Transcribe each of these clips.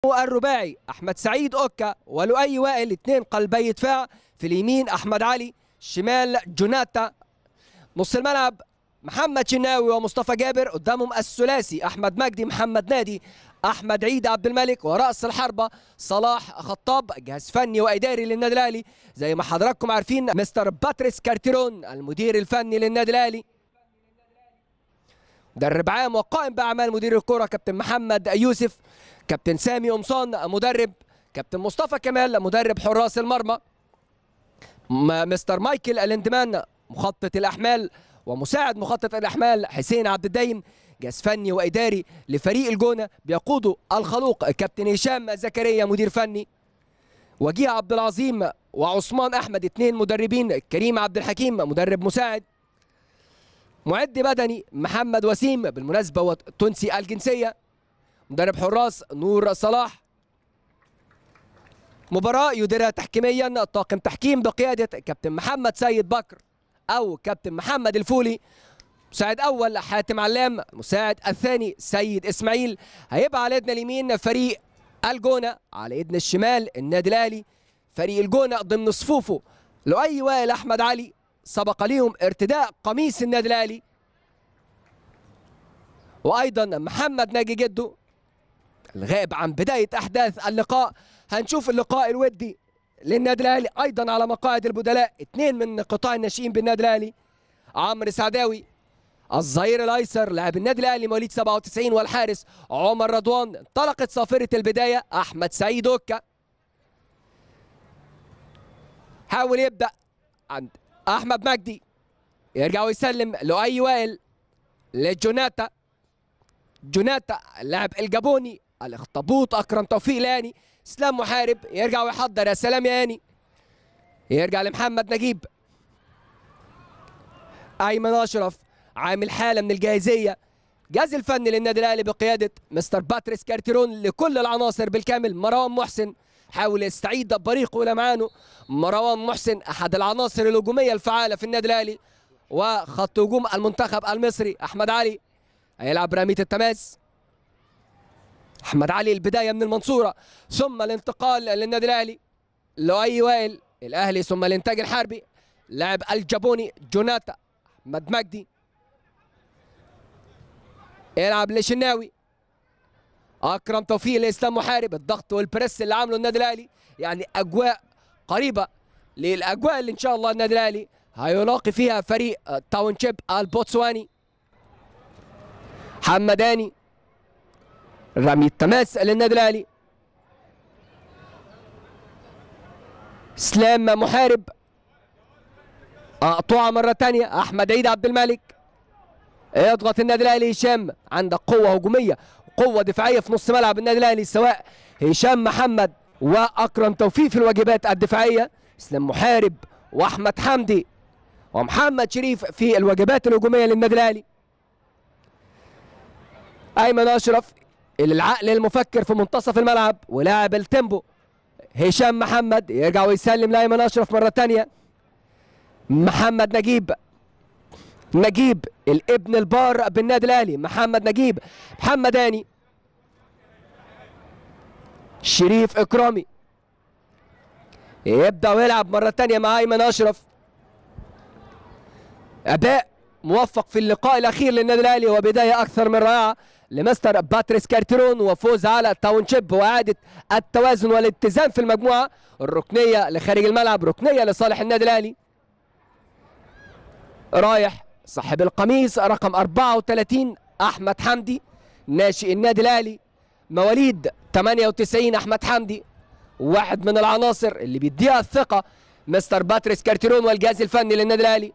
الرباعي احمد سعيد اوكا ولؤي وائل اثنين قلبي دفاع في اليمين احمد علي شمال جوناتا نص الملعب محمد شناوي ومصطفى جابر قدامهم الثلاثي احمد مجدي محمد نادي احمد عيد عبد الملك وراس الحربه صلاح خطاب جهاز فني واداري للنادي الاهلي زي ما حضراتكم عارفين مستر باتريس كارتيرون المدير الفني للنادي الاهلي مدرب عام وقائم باعمال مدير الكره كابتن محمد يوسف كابتن سامي قمصان مدرب كابتن مصطفى كمال مدرب حراس المرمى م- مستر مايكل الاندمان مخطط الاحمال ومساعد مخطط الاحمال حسين عبد الدايم جهاز فني واداري لفريق الجونه بيقوده الخلوق كابتن هشام زكريا مدير فني وجيه عبد العظيم وعثمان احمد اثنين مدربين كريم عبد الحكيم مدرب مساعد معد بدني محمد وسيم بالمناسبه هو تونسي الجنسيه مدرب حراس نور صلاح مباراة يديرها تحكيميا طاقم تحكيم بقيادة كابتن محمد سيد بكر أو كابتن محمد الفولي مساعد أول حاتم علام مساعد الثاني سيد إسماعيل هيبقى على يدنا اليمين فريق الجونة على يدنا الشمال النادي الأهلي فريق الجونة ضمن صفوفه لؤي وائل أحمد علي سبق ليهم ارتداء قميص النادي الأهلي وأيضا محمد ناجي جدو الغائب عن بداية أحداث اللقاء هنشوف اللقاء الودي للنادي الأهلي أيضا على مقاعد البدلاء اثنين من قطاع الناشئين بالنادي الأهلي عمرو سعداوي الظهير الأيسر لاعب النادي الأهلي مواليد 97 والحارس عمر رضوان انطلقت صافرة البداية أحمد سعيد أوكا حاول يبدأ عند أحمد مجدي يرجع ويسلم لؤي وائل لجوناتا جوناتا اللاعب الجابوني الاخطبوط اكرم توفيق لاني اسلام محارب يرجع ويحضر يا سلام يا اني يرجع لمحمد نجيب ايمن اشرف عامل حاله من الجاهزيه جهاز الفني للنادي الاهلي بقياده مستر باتريس كارتيرون لكل العناصر بالكامل مروان محسن حاول يستعيد بريقه ولمعانه مروان محسن احد العناصر الهجوميه الفعاله في النادي الاهلي وخط هجوم المنتخب المصري احمد علي هيلعب رمية التماس احمد علي البدايه من المنصوره ثم الانتقال للنادي الاهلي لؤي وائل الاهلي ثم الانتاج الحربي لاعب الجابوني جوناتا احمد مجدي يلعب لشناوي اكرم توفيق لاسلام محارب الضغط والبريس اللي عامله النادي الاهلي يعني اجواء قريبه للاجواء اللي ان شاء الله النادي الاهلي هيلاقي فيها فريق تاونشيب البوتسواني حمداني رمي التماس للنادي الاهلي اسلام محارب اقطوعه مره ثانيه احمد عيد عبد الملك يضغط النادي الاهلي هشام عندك قوه هجوميه قوه دفاعيه في نص ملعب النادي الاهلي سواء هشام محمد واكرم توفيق في الواجبات الدفاعيه اسلام محارب واحمد حمدي ومحمد شريف في الواجبات الهجوميه للنادي الاهلي ايمن اشرف العقل المفكر في منتصف الملعب ولاعب التيمبو هشام محمد يرجع ويسلم لايمن اشرف مره ثانيه محمد نجيب نجيب الابن البار بالنادي الاهلي محمد نجيب محمد هاني شريف اكرامي يبدا ويلعب مره ثانيه مع ايمن اشرف اداء موفق في اللقاء الاخير للنادي الاهلي وبدايه اكثر من رائعه لمستر باتريس كارتيرون وفوز على تاونشيب واعاده التوازن والاتزان في المجموعه الركنيه لخارج الملعب ركنيه لصالح النادي الاهلي رايح صاحب القميص رقم 34 احمد حمدي ناشئ النادي الاهلي مواليد 98 احمد حمدي واحد من العناصر اللي بيديها الثقه مستر باتريس كارتيرون والجهاز الفني للنادي الاهلي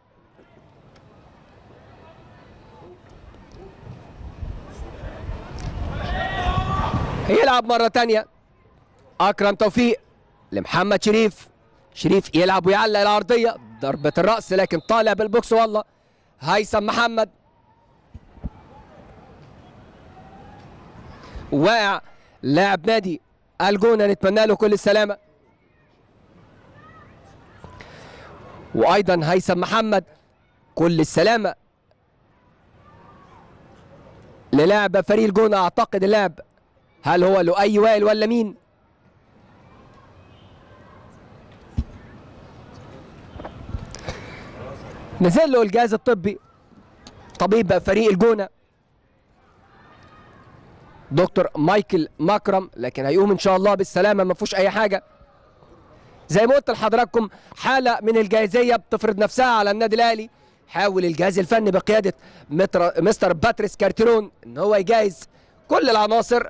يلعب مرة تانية أكرم توفيق لمحمد شريف شريف يلعب ويعلق العرضية ضربة الرأس لكن طالع بالبوكس والله هيثم محمد واقع لاعب نادي الجونة نتمنى له كل السلامة وأيضا هيثم محمد كل السلامة للاعب فريق الجونة أعتقد اللاعب هل هو لؤي وائل ولا مين نزل له الجهاز الطبي طبيب فريق الجونه دكتور مايكل مكرم لكن هيقوم ان شاء الله بالسلامه ما فيهوش اي حاجه زي ما قلت لحضراتكم حاله من الجاهزيه بتفرض نفسها على النادي الاهلي حاول الجهاز الفني بقياده متر مستر باتريس كارتيرون ان هو يجهز كل العناصر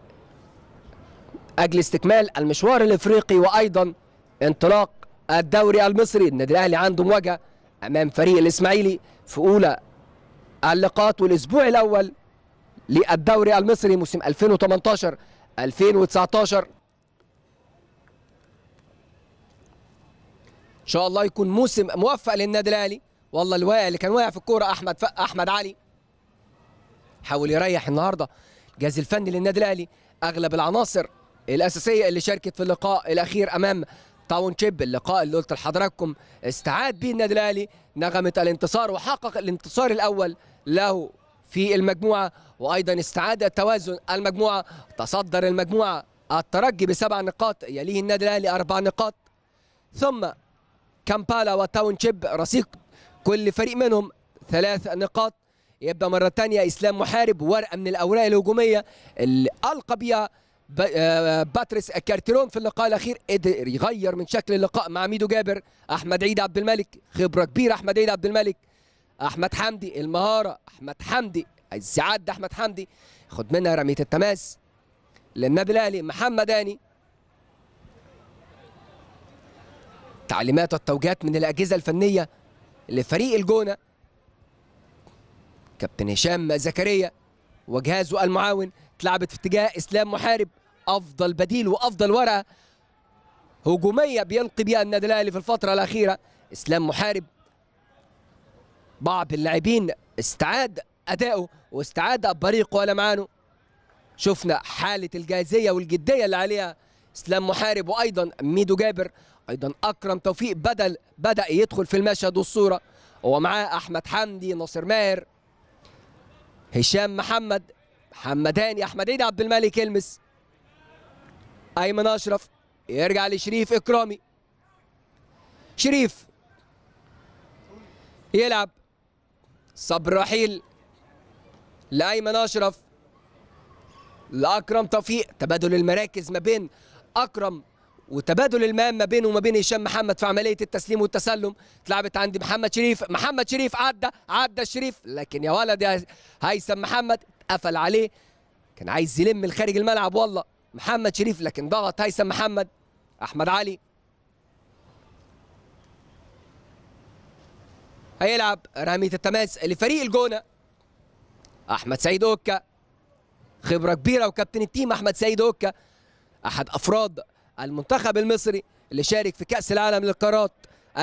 اجل استكمال المشوار الافريقي وايضا انطلاق الدوري المصري النادي الاهلي عنده مواجهه امام فريق الاسماعيلي في اولى اللقاءات والاسبوع الاول للدوري المصري موسم 2018 2019 ان شاء الله يكون موسم موفق للنادي الاهلي والله الواقع اللي كان واقع في الكوره احمد ف... احمد علي حاول يريح النهارده الجهاز الفني للنادي الاهلي اغلب العناصر الاساسيه اللي شاركت في اللقاء الاخير امام تاون شيب اللقاء اللي قلت لحضراتكم استعاد به النادي الاهلي نغمه الانتصار وحقق الانتصار الاول له في المجموعه وايضا استعاد توازن المجموعه تصدر المجموعه الترجي بسبع نقاط يليه النادي الاهلي اربع نقاط ثم كامبالا وتاون شيب رصيد كل فريق منهم ثلاث نقاط يبدا مره ثانيه اسلام محارب ورقه من الاوراق الهجوميه اللي القى بها باتريس كارتيرون في اللقاء الاخير قدر يغير من شكل اللقاء مع ميدو جابر احمد عيد عبد الملك خبره كبيره احمد عيد عبد الملك احمد حمدي المهاره احمد حمدي السعاد احمد حمدي خد منها رميه التماس للنادي الاهلي محمد هاني تعليمات والتوجيهات من الاجهزه الفنيه لفريق الجونه كابتن هشام زكريا وجهازه المعاون اتلعبت في اتجاه اسلام محارب افضل بديل وافضل ورقه هجوميه بيلقي بها النادي الاهلي في الفتره الاخيره اسلام محارب بعض اللاعبين استعاد اداؤه واستعاد بريقه ولمعانه شفنا حاله الجاهزيه والجديه اللي عليها اسلام محارب وايضا ميدو جابر ايضا اكرم توفيق بدل بدا يدخل في المشهد والصوره ومعاه احمد حمدي ناصر ماهر هشام محمد محمد هاني احمد عيد عبد الملك يلمس ايمن اشرف يرجع لشريف اكرامي شريف يلعب صبر رحيل لايمن اشرف لاكرم توفيق تبادل المراكز ما بين اكرم وتبادل المهام ما بينه وما بين هشام محمد في عمليه التسليم والتسلم اتلعبت عند محمد شريف محمد شريف عدى عدى الشريف لكن يا ولد يا هيثم محمد قفل عليه كان عايز يلم الخارج الملعب والله محمد شريف لكن ضغط هيثم محمد احمد علي هيلعب رمية التماس لفريق الجونة احمد سيد اوكا خبرة كبيرة وكابتن التيم احمد سيد اوكا احد افراد المنتخب المصري اللي شارك في كأس العالم للقارات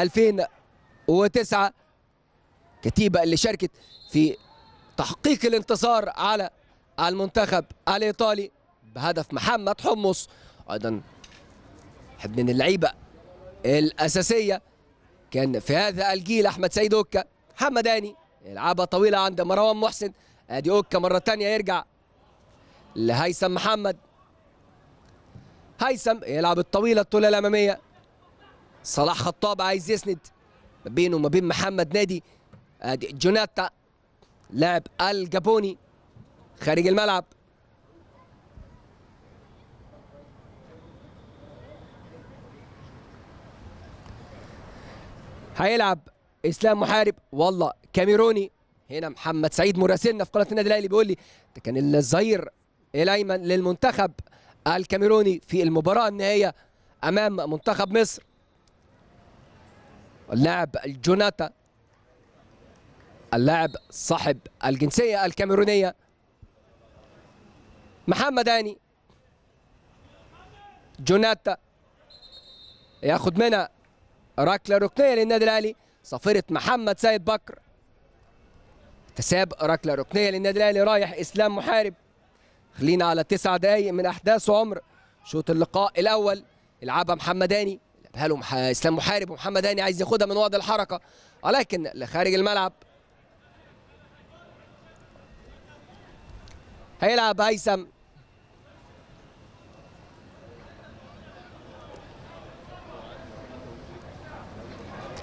2009 كتيبة اللي شاركت في تحقيق الانتصار على المنتخب الايطالي بهدف محمد حمص ايضا واحد من اللعيبه الاساسيه كان في هذا الجيل احمد سيد اوكا محمد هاني يلعبها طويله عند مروان محسن ادي اوكا مره ثانيه يرجع لهيثم محمد هيثم يلعب الطويله الطوله الاماميه صلاح خطاب عايز يسند ما بينه وما بين محمد نادي ادي جوناتا لاعب الجابوني خارج الملعب هيلعب اسلام محارب والله كاميروني هنا محمد سعيد مراسلنا في قناه النادي الاهلي بيقول لي ده كان الظهير الايمن للمنتخب الكاميروني في المباراه النهائيه امام منتخب مصر اللاعب جوناتا اللاعب صاحب الجنسيه الكاميرونيه محمد هاني جوناتا ياخد منها ركله ركنيه للنادي الاهلي صفيره محمد سيد بكر تساب ركله ركنيه للنادي الاهلي رايح اسلام محارب خلينا على تسع دقايق من احداث عمر شوط اللقاء الاول يلعبها محمد هاني لعبها له مح... اسلام محارب ومحمد هاني عايز ياخدها من وضع الحركه ولكن لخارج الملعب هيلعب هيثم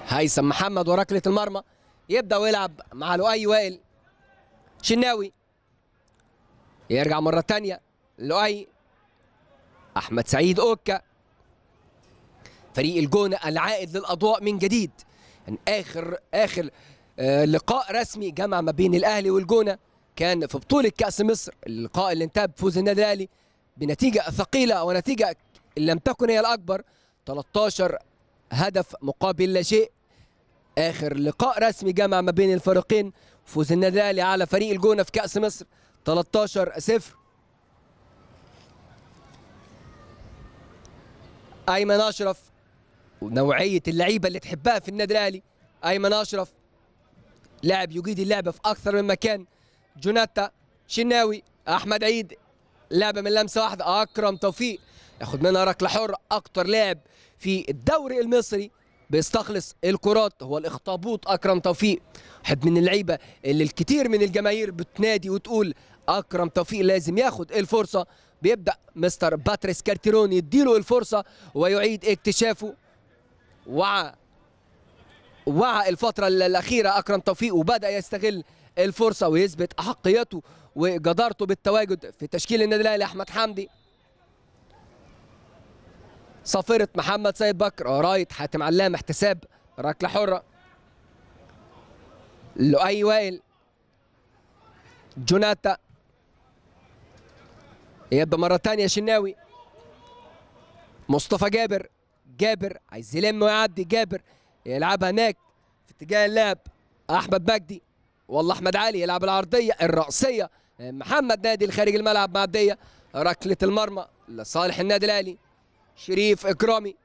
هيثم محمد وركله المرمى يبدا ويلعب مع لؤي وائل شناوي يرجع مره ثانيه لؤي احمد سعيد اوكا فريق الجونه العائد للاضواء من جديد يعني اخر اخر آه لقاء رسمي جمع ما بين الاهلي والجونه كان في بطوله كاس مصر اللقاء اللي انتهى بفوز النادي الاهلي بنتيجه ثقيله ونتيجه لم تكن هي الاكبر 13 هدف مقابل لا شيء اخر لقاء رسمي جمع ما بين الفريقين فوز النادي الاهلي على فريق الجونه في كاس مصر 13 0 ايمن اشرف ونوعيه اللعيبه اللي تحبها في النادي الاهلي ايمن اشرف لاعب يجيد اللعبه في اكثر من مكان جوناتا شناوي احمد عيد لعبه من لمسه واحده اكرم توفيق ياخد منها ركله حره اكتر لاعب في الدوري المصري بيستخلص الكرات هو الاخطبوط اكرم توفيق واحد من اللعيبه اللي الكثير من الجماهير بتنادي وتقول اكرم توفيق لازم ياخد الفرصه بيبدا مستر باتريس كارتيرون يديله الفرصه ويعيد اكتشافه وعى وعى الفتره الاخيره اكرم توفيق وبدا يستغل الفرصه ويثبت احقيته وجدارته بالتواجد في تشكيل النادي الاهلي احمد حمدي صافرة محمد سيد بكر رايت حاتم علام احتساب ركله حره لؤي وائل جوناتا يبدا مره ثانيه شناوي مصطفى جابر جابر عايز يلم ويعدي جابر يلعبها هناك في اتجاه اللعب احمد مجدي والله احمد علي يلعب العرضيه الراسيه محمد نادي خارج الملعب معديه ركله المرمى لصالح النادي الاهلي شريف اكرامي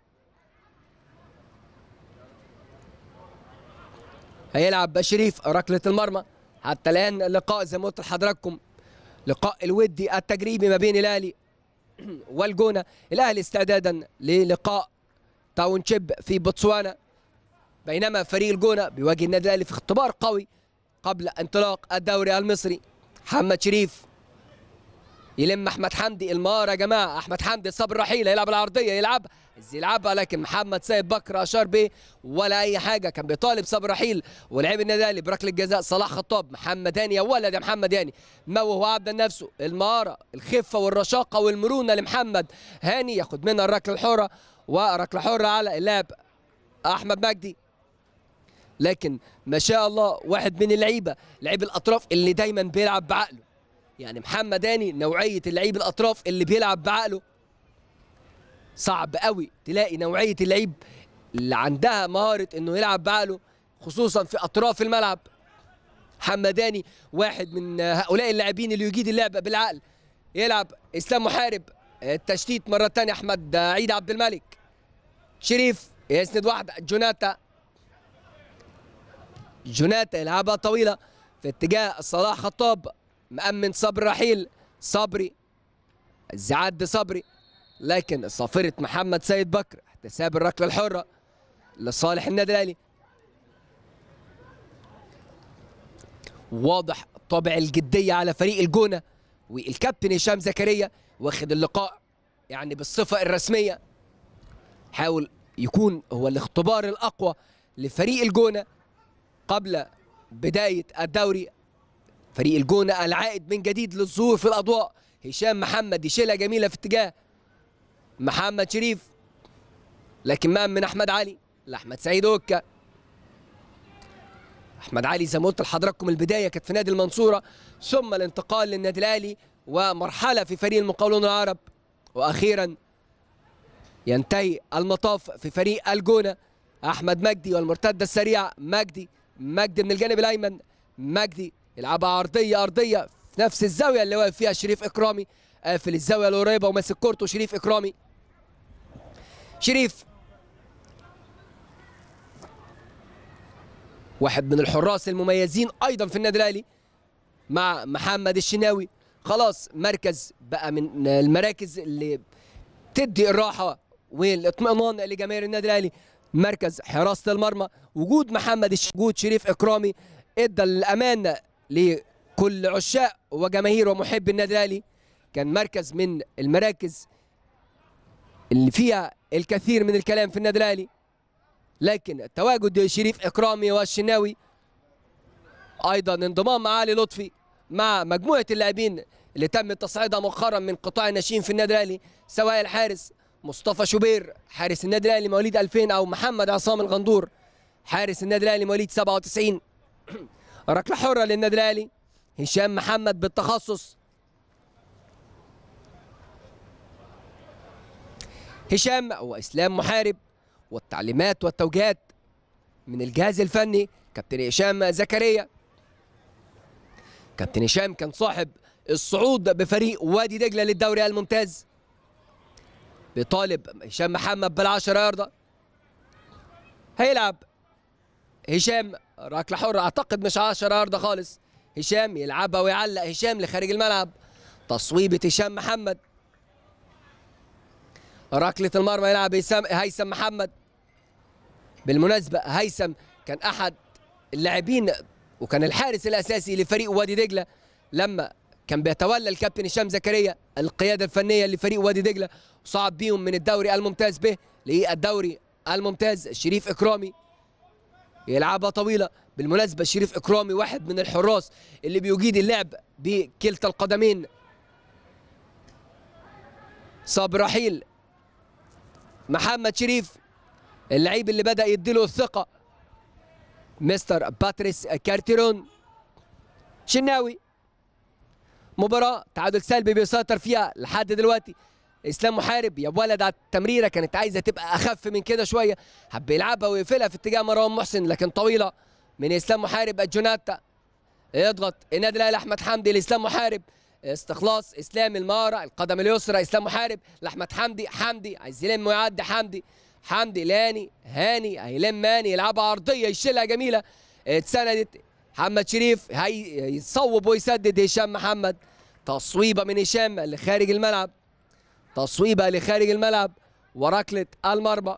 هيلعب شريف ركله المرمى حتى الان اللقاء زي ما قلت لحضراتكم لقاء الودي التجريبي ما بين الاهلي والجونه الاهلي استعدادا للقاء تاونشيب في بوتسوانا بينما فريق الجونه بيواجه النادي الاهلي في اختبار قوي قبل انطلاق الدوري المصري محمد شريف يلم احمد حمدي المهاره يا جماعه احمد حمدي صبر رحيل يلعب العرضيه يلعب عايز يلعبها لكن محمد سيد بكر اشار به ولا اي حاجه كان بيطالب صبر رحيل ولعب النادي الاهلي بركله جزاء صلاح خطاب محمد هاني يا ولد يا محمد هاني موه وعدى نفسه المهاره الخفه والرشاقه والمرونه لمحمد هاني ياخد منها الركله الحره وركله حره على اللاعب احمد مجدي لكن ما شاء الله واحد من اللعيبه لعيب الاطراف اللي دايما بيلعب بعقله يعني محمد هاني نوعيه اللعيب الاطراف اللي بيلعب بعقله صعب قوي تلاقي نوعيه اللعيب اللي عندها مهاره انه يلعب بعقله خصوصا في اطراف الملعب حمداني واحد من هؤلاء اللاعبين اللي يجيد اللعبه بالعقل يلعب اسلام محارب التشتيت مره ثانيه احمد عيد عبد الملك شريف يسند واحده جوناتا جوناتا يلعبها طويله في اتجاه صلاح خطاب مأمن صبري رحيل صبري زعد صبري لكن صافرة محمد سيد بكر احتساب الركلة الحرة لصالح النادي الأهلي واضح طابع الجدية على فريق الجونة والكابتن هشام زكريا واخد اللقاء يعني بالصفة الرسمية حاول يكون هو الاختبار الأقوى لفريق الجونة قبل بداية الدوري فريق الجونة العائد من جديد للظهور في الأضواء هشام محمد يشيلها جميلة في اتجاه محمد شريف لكن ما من أحمد علي لأحمد سعيد أوكا أحمد علي زي ما قلت لحضراتكم البداية كانت في نادي المنصورة ثم الانتقال للنادي الأهلي ومرحلة في فريق المقاولون العرب وأخيرا ينتهي المطاف في فريق الجونة أحمد مجدي والمرتدة السريعة مجدي مجدي من الجانب الأيمن مجدي يلعبها عرضيه ارضيه في نفس الزاويه اللي واقف فيها شريف اكرامي قافل الزاويه القريبه وماسك كورته شريف اكرامي شريف واحد من الحراس المميزين ايضا في النادي الاهلي مع محمد الشناوي خلاص مركز بقى من المراكز اللي تدي الراحه والاطمئنان لجماهير النادي الاهلي مركز حراسه المرمى وجود محمد وجود شريف اكرامي ادى الامان لكل عشاق وجماهير ومحب النادي الاهلي كان مركز من المراكز اللي فيها الكثير من الكلام في النادي الاهلي لكن تواجد شريف اكرامي والشناوي ايضا انضمام علي لطفي مع مجموعه اللاعبين اللي تم تصعيدها مؤخرا من قطاع الناشئين في النادي الاهلي سواء الحارس مصطفى شوبير حارس النادي الاهلي مواليد 2000 او محمد عصام الغندور حارس النادي الاهلي مواليد 97 ركله حره للنادي الاهلي هشام محمد بالتخصص هشام واسلام محارب والتعليمات والتوجيهات من الجهاز الفني كابتن هشام زكريا كابتن هشام كان صاحب الصعود بفريق وادي دجله للدوري الممتاز بيطالب هشام محمد بالعشرة ياردة هيلعب هشام ركلة حرة اعتقد مش 10 ياردة خالص هشام يلعبها ويعلق هشام لخارج الملعب تصويبة هشام محمد ركلة المرمى يلعب هيثم هيثم محمد بالمناسبة هيثم كان أحد اللاعبين وكان الحارس الأساسي لفريق وادي دجلة لما كان بيتولى الكابتن هشام زكريا القيادة الفنية لفريق وادي دجلة وصعد بيهم من الدوري الممتاز به للدوري الممتاز شريف إكرامي يلعبها طويلة بالمناسبة شريف إكرامي واحد من الحراس اللي بيجيد اللعب بكلتا القدمين صابر رحيل محمد شريف اللعيب اللي بدأ يديله الثقة مستر باتريس كارتيرون شناوي مباراة تعادل سلبي بيسيطر فيها لحد دلوقتي اسلام محارب يا ولد على التمريره كانت عايزه تبقى اخف من كده شويه حب يلعبها ويقفلها في اتجاه مروان محسن لكن طويله من اسلام محارب الجوناتا يضغط النادي الاهلي احمد حمدي لاسلام محارب استخلاص اسلام المهاره القدم اليسرى اسلام محارب لاحمد حمدي حمدي عايز يلم ويعدي حمدي حمدي لاني هاني هيلم ماني يلعبها عرضيه يشيلها جميله اتسندت محمد شريف هيصوب ويسدد هشام محمد تصويبه من هشام لخارج الملعب تصويبه لخارج الملعب وركله المرمى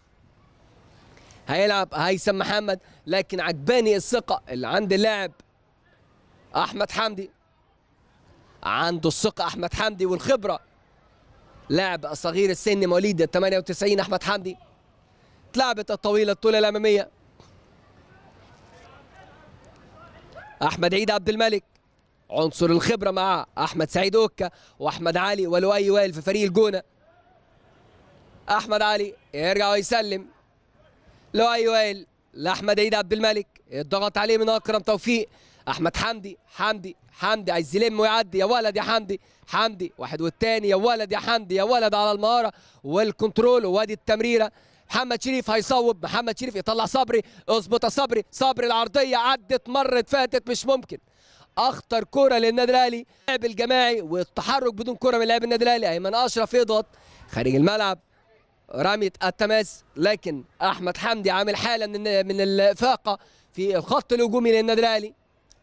هيلعب هيثم محمد لكن عجباني الثقه اللي عند اللاعب احمد حمدي عنده الثقه احمد حمدي والخبره لاعب صغير السن مواليد 98 احمد حمدي اتلعبت الطويله الطوله الاماميه احمد عيد عبد الملك عنصر الخبره مع احمد سعيد اوكا واحمد علي ولؤي وائل في فريق الجونه احمد علي يرجع ويسلم لؤي وائل لاحمد عيد عبد الملك الضغط عليه من اكرم توفيق احمد حمدي حمدي حمدي عايز يلم ويعدي يا ولد يا حمدي حمدي واحد والتاني يا ولد يا حمدي يا ولد على المهاره والكنترول وادي التمريره محمد شريف هيصوب محمد شريف يطلع صبري اظبط يا صبري صبري العرضيه عدت مرت فاتت مش ممكن اخطر كره للنادي الاهلي لعب الجماعي والتحرك بدون كره من لاعب النادي الاهلي ايمن اشرف يضغط خارج الملعب رمية التماس لكن احمد حمدي عامل حاله من من الافاقه في الخط الهجومي للنادي الاهلي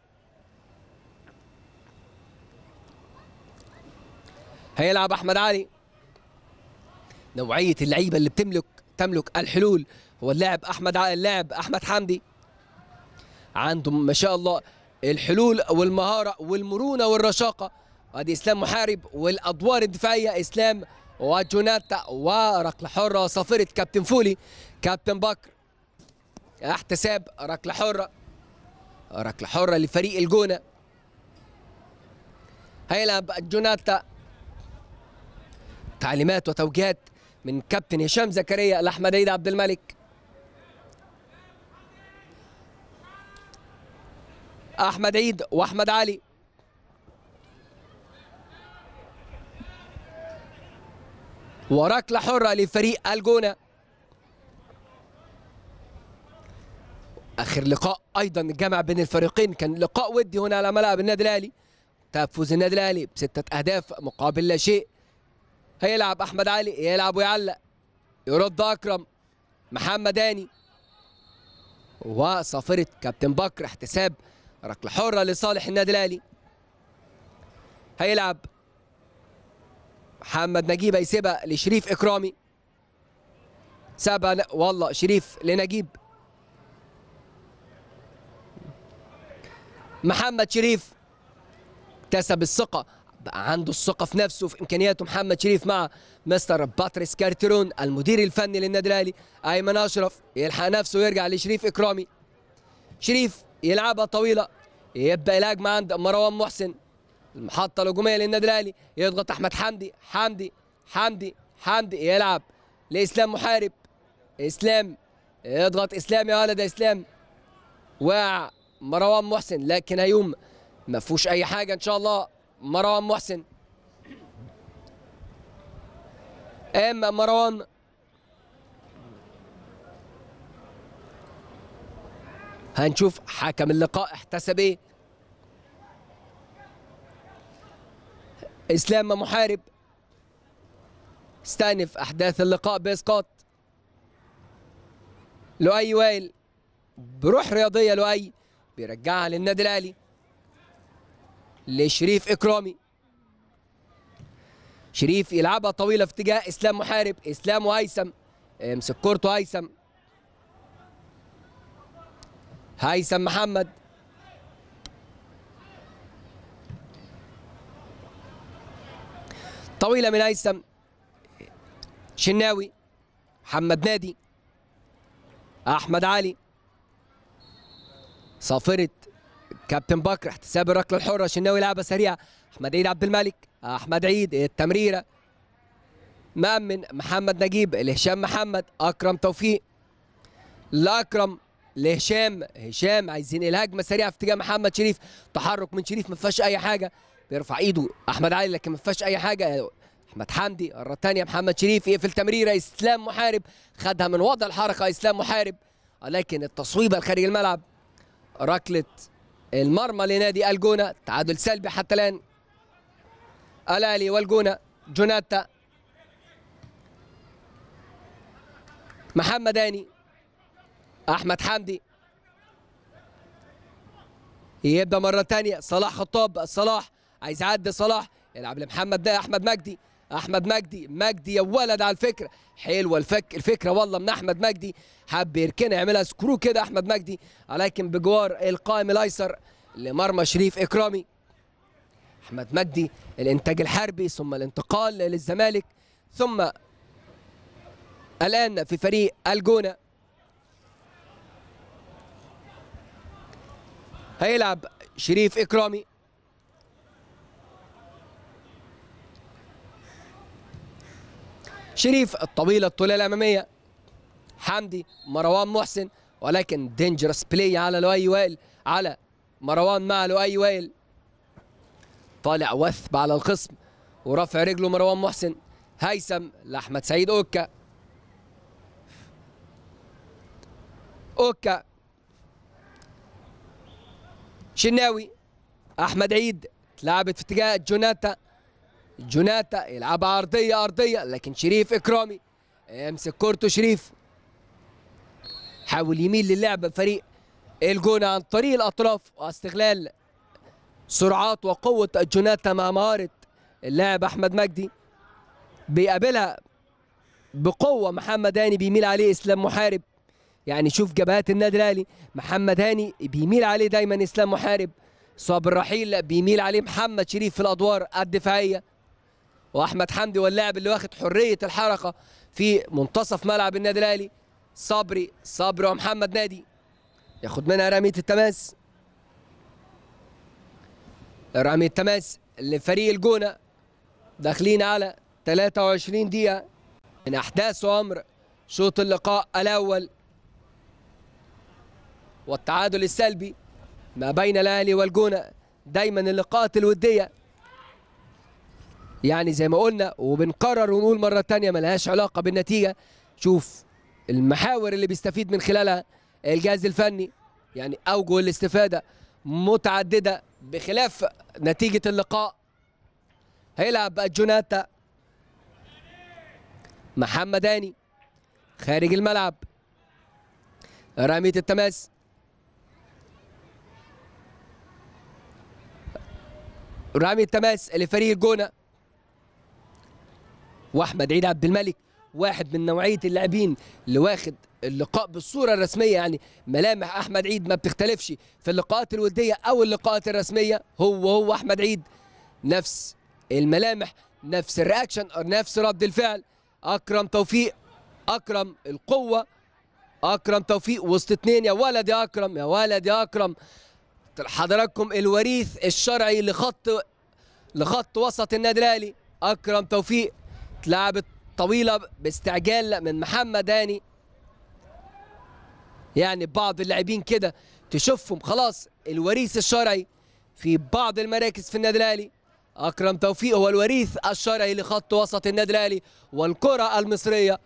هيلعب احمد علي نوعيه اللعيبه اللي بتملك تملك الحلول هو اللاعب احمد ع... اللاعب احمد حمدي عنده ما شاء الله الحلول والمهاره والمرونه والرشاقه ادي اسلام محارب والادوار الدفاعيه اسلام وجوناتا وركله حره صافره كابتن فولي كابتن بكر احتساب ركله حره ركله حره لفريق الجونه هيلعب جوناتا تعليمات وتوجيهات من كابتن هشام زكريا لاحمد عيد عبد الملك احمد عيد واحمد علي وركله حره لفريق الجونه اخر لقاء ايضا جمع بين الفريقين كان لقاء ودي هنا على ملعب النادي الاهلي تفوز النادي الاهلي بسته اهداف مقابل لا شيء هيلعب احمد علي يلعب ويعلق يرد اكرم محمد هاني وصافره كابتن بكر احتساب ركله حره لصالح النادي الاهلي هيلعب محمد نجيب هيسيبها لشريف اكرامي سابها ن- والله شريف لنجيب محمد شريف اكتسب الثقه عنده الثقه في نفسه في امكانياته محمد شريف مع مستر باتريس كارتيرون المدير الفني للنادي الاهلي ايمن اشرف يلحق نفسه ويرجع لشريف اكرامي شريف يلعبها طويله يبدا الهجمه عند مروان محسن المحطه الهجوميه للنادي الاهلي يضغط احمد حمدي حمدي حمدي حمدي يلعب لاسلام محارب اسلام يضغط اسلام يا ولد يا اسلام واقع مروان محسن لكن هيوم ما فيهوش اي حاجه ان شاء الله مروان محسن ام مروان هنشوف حكم اللقاء احتسب ايه اسلام محارب استأنف احداث اللقاء باسقاط لؤي وائل بروح رياضيه لؤي بيرجعها للنادي الاهلي لشريف اكرامي شريف يلعبها طويله في اتجاه اسلام محارب اسلام وهيثم امسك كورته هيثم هيثم محمد طويله من هيثم شناوي محمد نادي احمد علي صافره كابتن بكر احتساب الركله الحره شناوي لعبه سريعه احمد عيد عبد الملك احمد عيد التمريره مأمن محمد نجيب لهشام محمد اكرم توفيق لاكرم لهشام هشام عايزين الهجمه سريعه في اتجاه محمد شريف تحرك من شريف ما فيهاش اي حاجه بيرفع ايده احمد علي لكن ما فيهاش اي حاجه احمد حمدي الره الثانيه محمد شريف يقفل تمريره اسلام محارب خدها من وضع الحركه اسلام محارب لكن التصويبه لخارج الملعب ركله المرمى لنادي الجونه تعادل سلبي حتى الان الاهلي والجونه جوناتا محمد هاني احمد حمدي يبدا مره ثانيه صلاح خطاب صلاح عايز يعدي صلاح يلعب لمحمد ده احمد مجدي احمد مجدي مجدي يا ولد على الفكره حلوه الفك الفكره والله من احمد مجدي حب يركنها يعملها سكرو كده احمد مجدي ولكن بجوار القائم الايسر لمرمى شريف اكرامي احمد مجدي الانتاج الحربي ثم الانتقال للزمالك ثم الان في فريق الجونه هيلعب شريف اكرامي شريف الطويله الطوليه الاماميه حمدي مروان محسن ولكن دينجرس بلاي على لؤي وائل على مروان مع لؤي وائل طالع وثب على الخصم ورفع رجله مروان محسن هيثم لاحمد سعيد اوكا اوكا شناوي احمد عيد اتلعبت في اتجاه جوناتا جوناتا يلعبها ارضيه ارضيه لكن شريف اكرامي يمسك كورته شريف حاول يميل للعب فريق الجونة عن طريق الاطراف واستغلال سرعات وقوه جوناتا مع مهاره اللاعب احمد مجدي بيقابلها بقوه محمد هاني بيميل عليه اسلام محارب يعني شوف جبهات النادي الاهلي محمد هاني بيميل عليه دايما اسلام محارب صابر رحيل بيميل عليه محمد شريف في الادوار الدفاعيه واحمد حمدي واللاعب اللي واخد حريه الحركه في منتصف ملعب النادي الاهلي صبري صبري ومحمد نادي ياخد منها رميه التماس رميه التماس لفريق الجونه داخلين على 23 دقيقه من احداث وامر شوط اللقاء الاول والتعادل السلبي ما بين الاهلي والجونه دايما اللقاءات الوديه يعني زي ما قلنا وبنقرر ونقول مره تانية ملهاش علاقه بالنتيجه شوف المحاور اللي بيستفيد من خلالها الجهاز الفني يعني اوجه الاستفاده متعدده بخلاف نتيجه اللقاء هيلعب جوناتا محمد هاني خارج الملعب رميه التماس رامي التماس لفريق الجونه واحمد عيد عبد الملك واحد من نوعيه اللاعبين اللي واخد اللقاء بالصوره الرسميه يعني ملامح احمد عيد ما بتختلفش في اللقاءات الوديه او اللقاءات الرسميه هو هو احمد عيد نفس الملامح نفس الرياكشن نفس رد الفعل اكرم توفيق اكرم القوه اكرم توفيق وسط اتنين يا ولد يا اكرم يا ولد يا اكرم حضراتكم الوريث الشرعي لخط لخط وسط النادي الاهلي اكرم توفيق اتلعبت طويله باستعجال من محمد هاني يعني بعض اللاعبين كده تشوفهم خلاص الوريث الشرعي في بعض المراكز في النادي الاهلي اكرم توفيق هو الوريث الشرعي لخط وسط النادي الاهلي والكره المصريه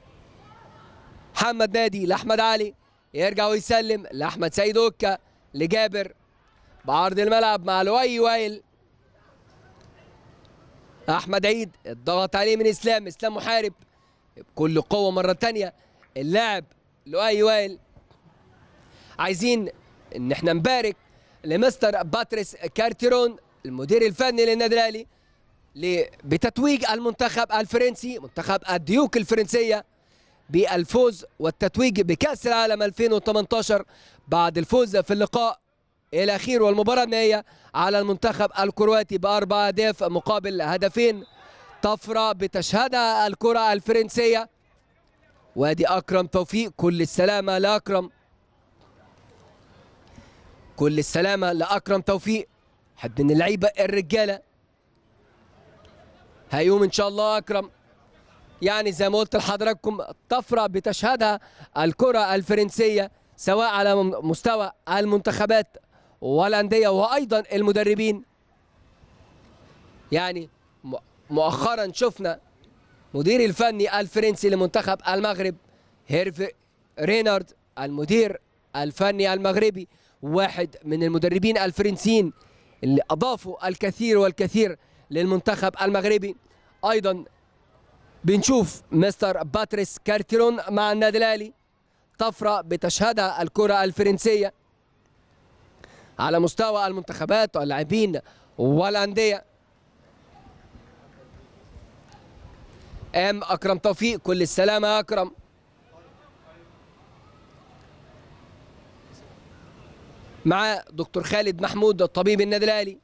محمد نادي لاحمد علي يرجع ويسلم لاحمد سيد اوكا لجابر بعرض الملعب مع لؤي وائل احمد عيد الضغط عليه من اسلام اسلام محارب بكل قوه مره تانية اللاعب لؤي وائل عايزين ان احنا نبارك لمستر باتريس كارتيرون المدير الفني للنادي الاهلي ل- بتتويج المنتخب الفرنسي منتخب الديوك الفرنسيه بالفوز والتتويج بكاس العالم 2018 بعد الفوز في اللقاء الاخير والمباراه النهائيه على المنتخب الكرواتي باربع اهداف مقابل هدفين طفره بتشهدها الكره الفرنسيه وادي اكرم توفيق كل السلامه لاكرم كل السلامه لاكرم توفيق حد من اللعيبه الرجاله هيقوم ان شاء الله اكرم يعني زي ما قلت لحضراتكم طفره بتشهدها الكره الفرنسيه سواء على م- مستوى المنتخبات والانديه وايضا المدربين يعني م- مؤخرا شفنا مدير الفني الفرنسي لمنتخب المغرب هيرفي رينارد المدير الفني المغربي واحد من المدربين الفرنسيين اللي اضافوا الكثير والكثير للمنتخب المغربي ايضا بنشوف مستر باتريس كارتيرون مع النادي الاهلي طفره بتشهدها الكره الفرنسيه على مستوى المنتخبات واللاعبين والانديه ام اكرم توفيق كل السلامه يا اكرم مع دكتور خالد محمود طبيب النادي الاهلي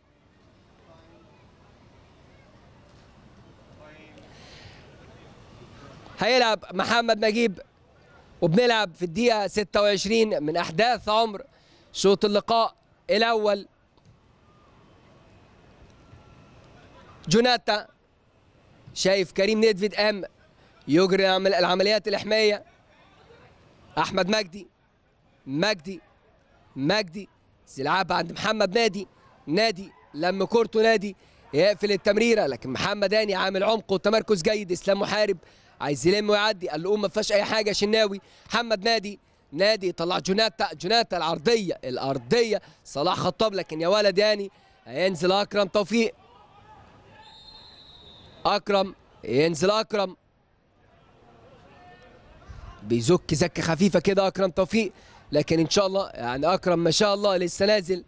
هيلعب محمد نجيب وبنلعب في الدقيقة 26 من أحداث عمر شوط اللقاء الأول جوناتا شايف كريم ندفيد قام يجري العمل- العمليات الإحمائية أحمد مجدي مجدي مجدي يلعبها عند محمد نادي نادي لم كورته نادي يقفل التمريره لكن محمد هاني عامل عمق وتمركز جيد اسلام محارب عايز يلم ويعدي قال له قوم ما فيهاش اي حاجه شناوي محمد نادي نادي طلع جوناتا جوناتا العرضيه الارضيه صلاح خطاب لكن يا ولد يعني هينزل اكرم توفيق اكرم ينزل اكرم بيزك زكه خفيفه كده اكرم توفيق لكن ان شاء الله يعني اكرم ما شاء الله لسه نازل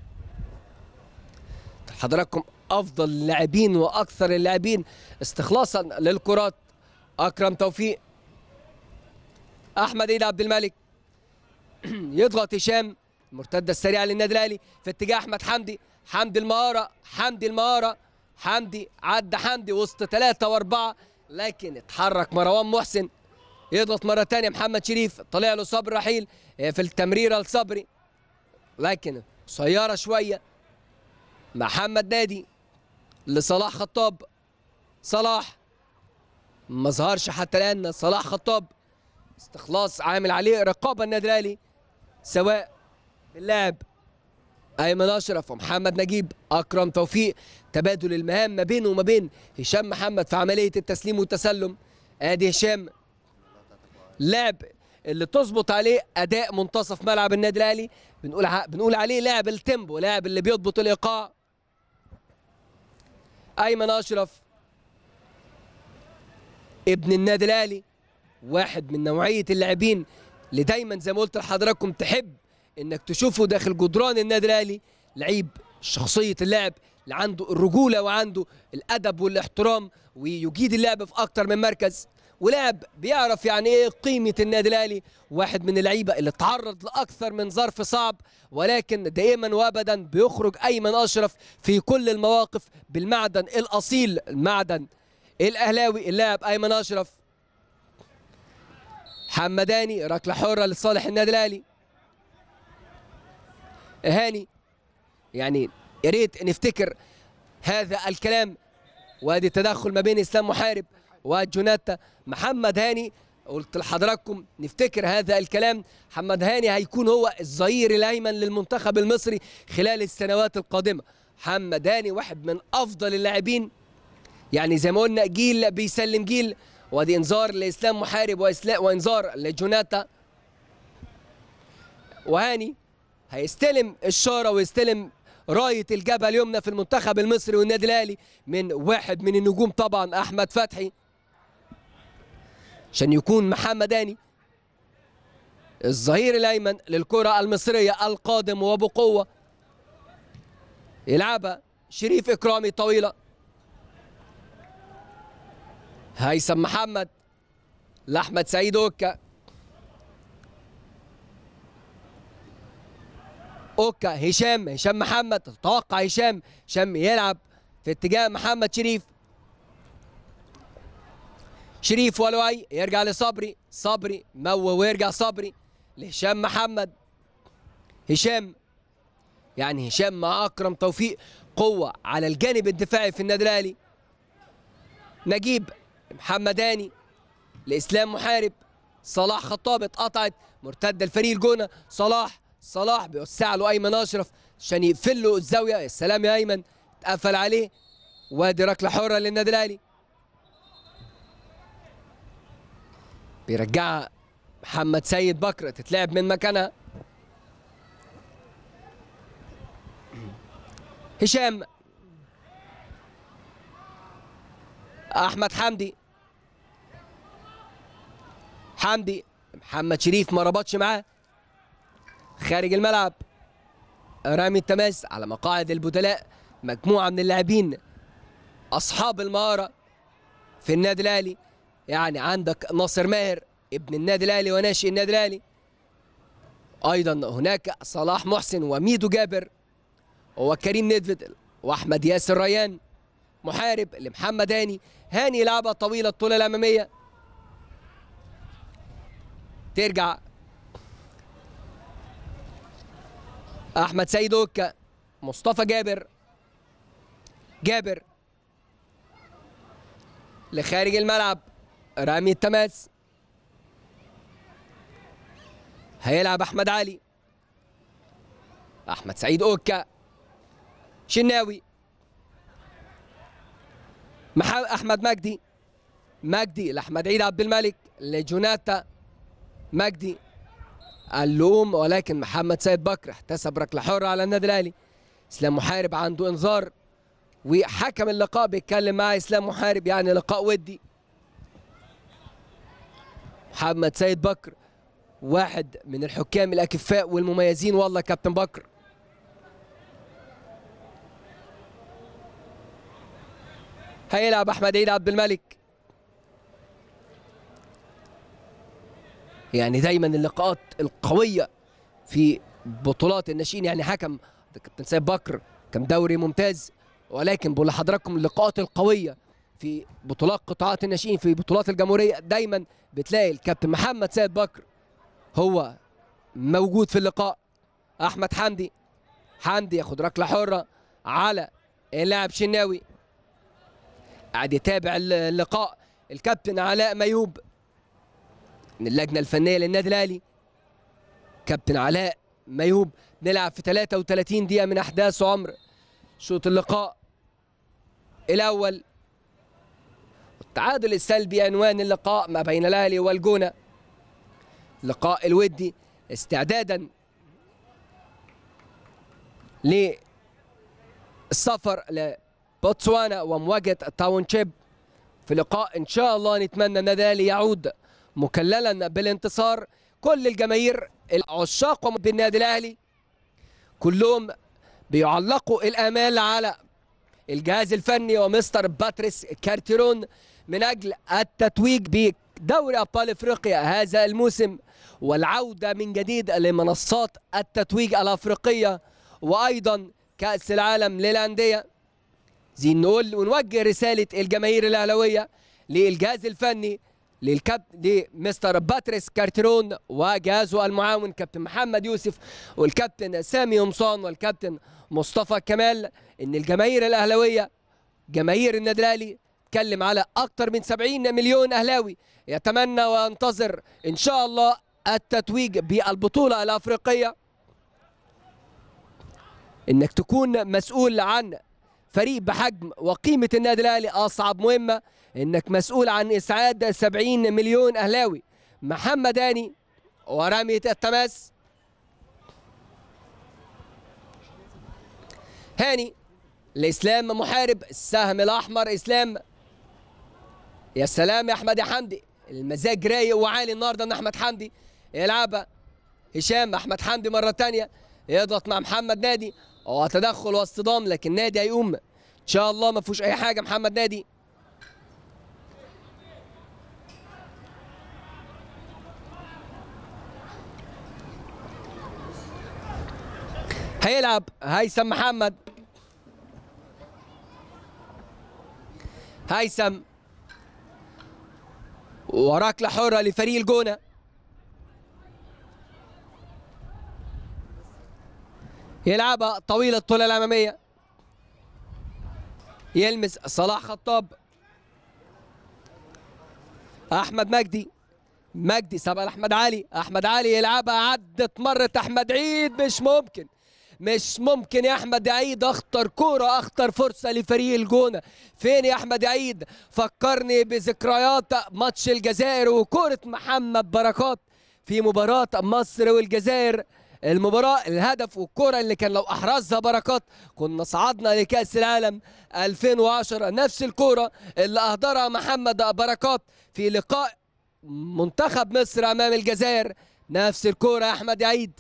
حضراتكم افضل اللاعبين واكثر اللاعبين استخلاصا للكرات اكرم توفيق احمد عيد عبد الملك يضغط هشام المرتده السريعه للنادي الاهلي في اتجاه احمد حمدي حمدي المهاره حمدي المهاره حمدي عدى حمدي وسط ثلاثه واربعه لكن اتحرك مروان محسن يضغط مره ثانيه محمد شريف طلع له صبري رحيل في التمريره لصبري لكن قصيره شويه محمد نادي لصلاح خطاب صلاح ما ظهرش حتى الان صلاح خطاب استخلاص عامل عليه رقابه النادي الاهلي سواء اللاعب ايمن اشرف ومحمد نجيب اكرم توفيق تبادل المهام ما بينه وما بين هشام محمد في عمليه التسليم والتسلم ادي هشام لاعب اللي تظبط عليه اداء منتصف ملعب النادي الاهلي بنقول ع... بنقول عليه لاعب التيمبو لاعب اللي بيضبط الايقاع ايمن اشرف ابن النادي الاهلي واحد من نوعيه اللاعبين اللي دايما زي ما قلت لحضراتكم تحب انك تشوفه داخل جدران النادي الاهلي لعيب شخصيه اللاعب اللي عنده الرجوله وعنده الادب والاحترام ويجيد اللعب في اكتر من مركز ولاعب بيعرف يعني ايه قيمه النادي الاهلي واحد من اللعيبه اللي تعرض لاكثر من ظرف صعب ولكن دائما وابدا بيخرج ايمن اشرف في كل المواقف بالمعدن الاصيل المعدن الاهلاوي اللاعب ايمن اشرف حمداني ركله حره لصالح النادي الاهلي هاني يعني يا ريت نفتكر هذا الكلام وادي التدخل ما بين اسلام محارب وجوناتا محمد هاني قلت لحضراتكم نفتكر هذا الكلام محمد هاني هيكون هو الظهير الايمن للمنتخب المصري خلال السنوات القادمه محمد هاني واحد من افضل اللاعبين يعني زي ما قلنا جيل بيسلم جيل وادي انذار لاسلام محارب وإسلا- وانذار لجوناتا وهاني هيستلم الشاره ويستلم رايه الجبهه اليمنى في المنتخب المصري والنادي الاهلي من واحد من النجوم طبعا احمد فتحي عشان يكون محمد هاني الظهير الايمن للكره المصريه القادم وبقوه يلعبها شريف اكرامي طويله هيثم محمد لاحمد سعيد اوكا اوكا هشام هشام محمد تتوقع هشام هشام يلعب في اتجاه محمد شريف شريف ولوي يرجع لصبري صبري مو ويرجع صبري لهشام محمد هشام يعني هشام مع اكرم توفيق قوه على الجانب الدفاعي في النادي الاهلي نجيب محمد هاني لاسلام محارب صلاح خطاب اتقطعت مرتده الفريق الجونه صلاح صلاح بيوسع له ايمن اشرف عشان يقفل له الزاويه يا سلام يا ايمن اتقفل عليه وادي ركله حره للنادي الاهلي بيرجعها محمد سيد بكر تتلعب من مكانها هشام احمد حمدي حمدي محمد شريف ما ربطش معاه خارج الملعب رامي التماس على مقاعد البدلاء مجموعه من اللاعبين اصحاب المهاره في النادي الاهلي يعني عندك ناصر ماهر ابن النادي الاهلي وناشئ النادي الاهلي ايضا هناك صلاح محسن وميدو جابر وكريم ندفد واحمد ياسر ريان محارب لمحمد هاني هاني لعبه طويله الطوله الاماميه ترجع احمد سيد اوكا مصطفى جابر جابر لخارج الملعب رامي التماس هيلعب احمد علي احمد سعيد اوكا شناوي مح... احمد مجدي مجدي لاحمد عيد عبد الملك لجوناتا مجدي اللوم ولكن محمد سيد بكر احتسب ركله حره على النادي الاهلي اسلام محارب عنده انذار وحكم اللقاء بيتكلم مع اسلام محارب يعني لقاء ودي محمد سيد بكر واحد من الحكام الاكفاء والمميزين والله كابتن بكر هيلعب احمد عيد عبد الملك يعني دايما اللقاءات القويه في بطولات الناشئين يعني حكم كابتن سيد بكر كان دوري ممتاز ولكن بقول لحضراتكم اللقاءات القويه في بطولات قطاعات الناشئين في بطولات الجمهوريه دايما بتلاقي الكابتن محمد سيد بكر هو موجود في اللقاء احمد حمدي حمدي ياخد ركله حره على اللاعب شناوي قاعد يتابع اللقاء الكابتن علاء ميوب من اللجنه الفنيه للنادي الاهلي كابتن علاء ميوب نلعب في 33 دقيقه من احداث عمر شوط اللقاء الاول التعادل السلبي عنوان اللقاء ما بين الاهلي والجونه لقاء الودي استعدادا للسفر لبوتسوانا ومواجهه تاونشيب في لقاء ان شاء الله نتمنى النادي الاهلي يعود مكللا بالانتصار كل الجماهير العشاق بالنادي الاهلي كلهم بيعلقوا الامال على الجهاز الفني ومستر باتريس كارتيرون من اجل التتويج دوري ابطال افريقيا هذا الموسم والعوده من جديد لمنصات التتويج الافريقيه وايضا كاس العالم للانديه زين نقول ونوجه رساله الجماهير الاهلاويه للجهاز الفني للكاب لمستر باتريس كارترون وجهازه المعاون كابتن محمد يوسف والكابتن سامي قمصان والكابتن مصطفى كمال ان الجماهير الاهلاويه جماهير النادي الاهلي اتكلم على اكثر من 70 مليون اهلاوي يتمنى وينتظر ان شاء الله التتويج بالبطوله الافريقيه انك تكون مسؤول عن فريق بحجم وقيمه النادي الاهلي اصعب مهمه انك مسؤول عن اسعاد 70 مليون اهلاوي محمد هاني ورميه التماس هاني الاسلام محارب السهم الاحمر اسلام يا سلام يا احمد يا حمدي المزاج رايق وعالي النهارده ان احمد حمدي يلعبها هشام احمد حمدي مره تانية يضغط مع محمد نادي هو تدخل واصطدام لكن نادي هيقوم ان شاء الله ما فيهوش اي حاجه محمد نادي هيلعب هيثم محمد هيثم وركلة حرة لفريق الجونة يلعبها طويلة الطولة الأمامية يلمس صلاح خطاب أحمد مجدي مجدي سبق أحمد علي أحمد علي يلعبها عدت مرة أحمد عيد مش ممكن مش ممكن يا احمد عيد اخطر كوره اخطر فرصه لفريق الجونه فين يا احمد عيد فكرني بذكريات ماتش الجزائر وكوره محمد بركات في مباراه مصر والجزائر المباراة الهدف والكرة اللي كان لو أحرزها بركات كنا صعدنا لكأس العالم 2010 نفس الكرة اللي أهدرها محمد بركات في لقاء منتخب مصر أمام الجزائر نفس الكرة يا أحمد عيد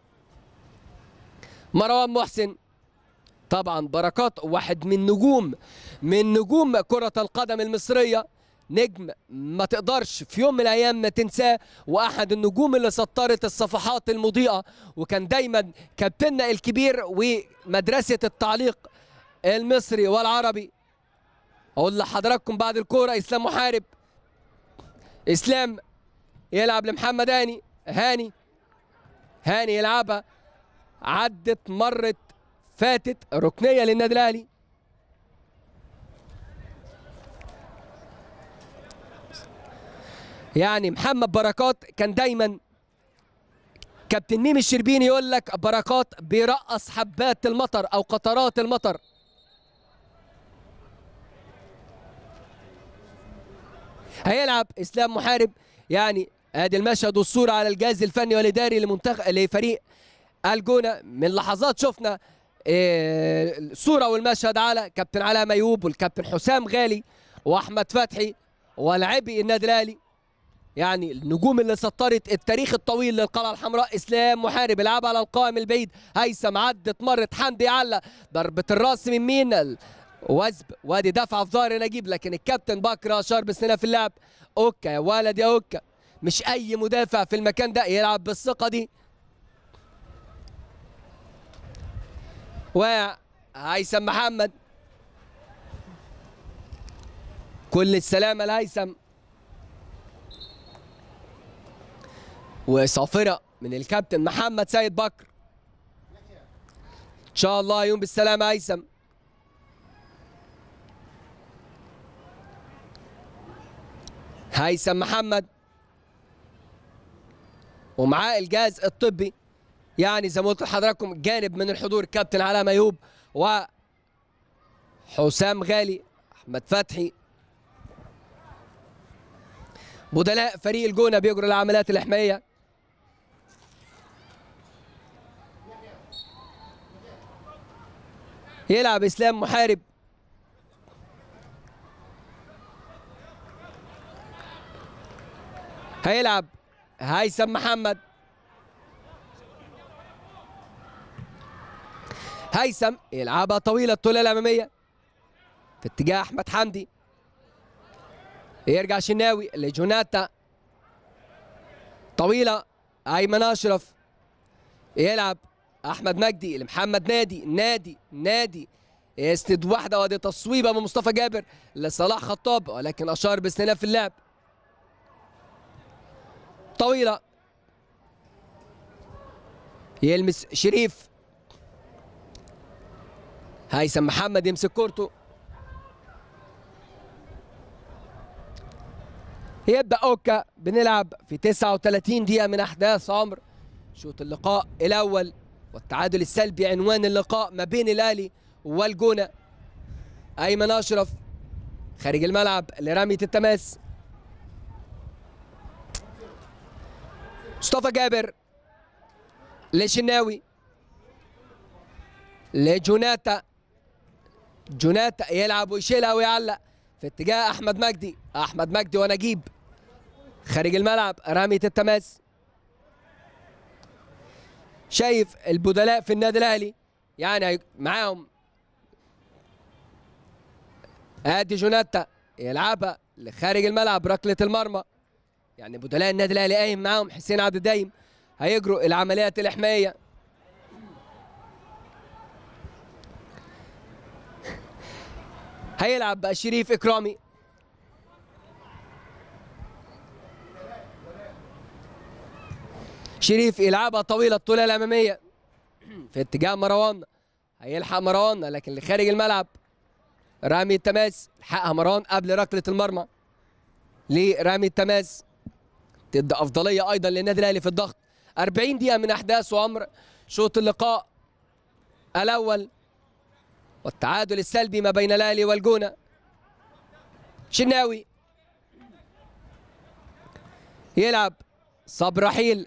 مروان محسن طبعا بركات واحد من نجوم من نجوم كرة القدم المصرية نجم ما تقدرش في يوم من الايام ما تنساه واحد النجوم اللي سطرت الصفحات المضيئه وكان دايما كابتننا الكبير ومدرسه التعليق المصري والعربي اقول لحضراتكم بعد الكوره اسلام محارب اسلام يلعب لمحمد هاني هاني هاني يلعبها عدت مرت فاتت ركنيه للنادي الاهلي يعني محمد بركات كان دايما كابتن ميمي الشربيني يقول لك بركات بيرقص حبات المطر او قطرات المطر هيلعب اسلام محارب يعني ادي المشهد والصوره على الجهاز الفني والاداري لمنتخب لفريق الجونه من لحظات شفنا الصوره والمشهد على كابتن علاء ميوب والكابتن حسام غالي واحمد فتحي ولاعبي النادي الاهلي يعني النجوم اللي سطرت التاريخ الطويل للقلعه الحمراء اسلام محارب يلعب على القائم البعيد هيثم عدت مرت حمدي على ضربه الراس من مين وزب وادي دفعه في ظهر نجيب لكن الكابتن بكره اشار بسنه في اللعب اوكا يا ولد يا اوكا مش اي مدافع في المكان ده يلعب بالثقه دي وهيثم محمد كل السلامه لهيثم وصافرة من الكابتن محمد سيد بكر ان شاء الله يوم بالسلامة هيثم هيثم محمد ومعاه الجهاز الطبي يعني زي ما قلت لحضراتكم جانب من الحضور كابتن علاء ميوب و حسام غالي احمد فتحي بدلاء فريق الجونه بيجروا العمليات الاحمائيه يلعب اسلام محارب هيلعب هيثم محمد هيثم يلعبها طويله الطوله الاماميه في اتجاه احمد حمدي يرجع شناوي لجوناتا طويله ايمن اشرف يلعب احمد مجدي لمحمد نادي نادي نادي يسند واحده وادي تصويبه من مصطفى جابر لصلاح خطاب ولكن اشار باستئناف اللعب طويله يلمس شريف هيثم محمد يمسك كورته يبدا اوكا بنلعب في 39 دقيقه من احداث عمر شوط اللقاء الاول والتعادل السلبي عنوان اللقاء ما بين الاهلي والجونه ايمن اشرف خارج الملعب لرميه التماس مصطفى جابر لشناوي لجوناتا جوناتا يلعب ويشيلها ويعلق في اتجاه احمد مجدي احمد مجدي ونجيب خارج الملعب رميه التماس شايف البدلاء في النادي الاهلي يعني معاهم ادي جوناتا يلعبها لخارج الملعب ركله المرمى يعني بدلاء النادي الاهلي قايم معاهم حسين عبد الدايم هيجروا العمليات الاحمائيه هيلعب بقى شريف اكرامي شريف يلعبها طويله الطوله الاماميه في اتجاه مروان هيلحق مروان لكن لخارج الملعب رامي التماس لحقها مروان قبل ركله المرمى لرامي التماس تدي افضليه ايضا للنادي الاهلي في الضغط 40 دقيقه من احداث وعمر شوط اللقاء الاول والتعادل السلبي ما بين الاهلي والجونه شناوي يلعب صبر رحيل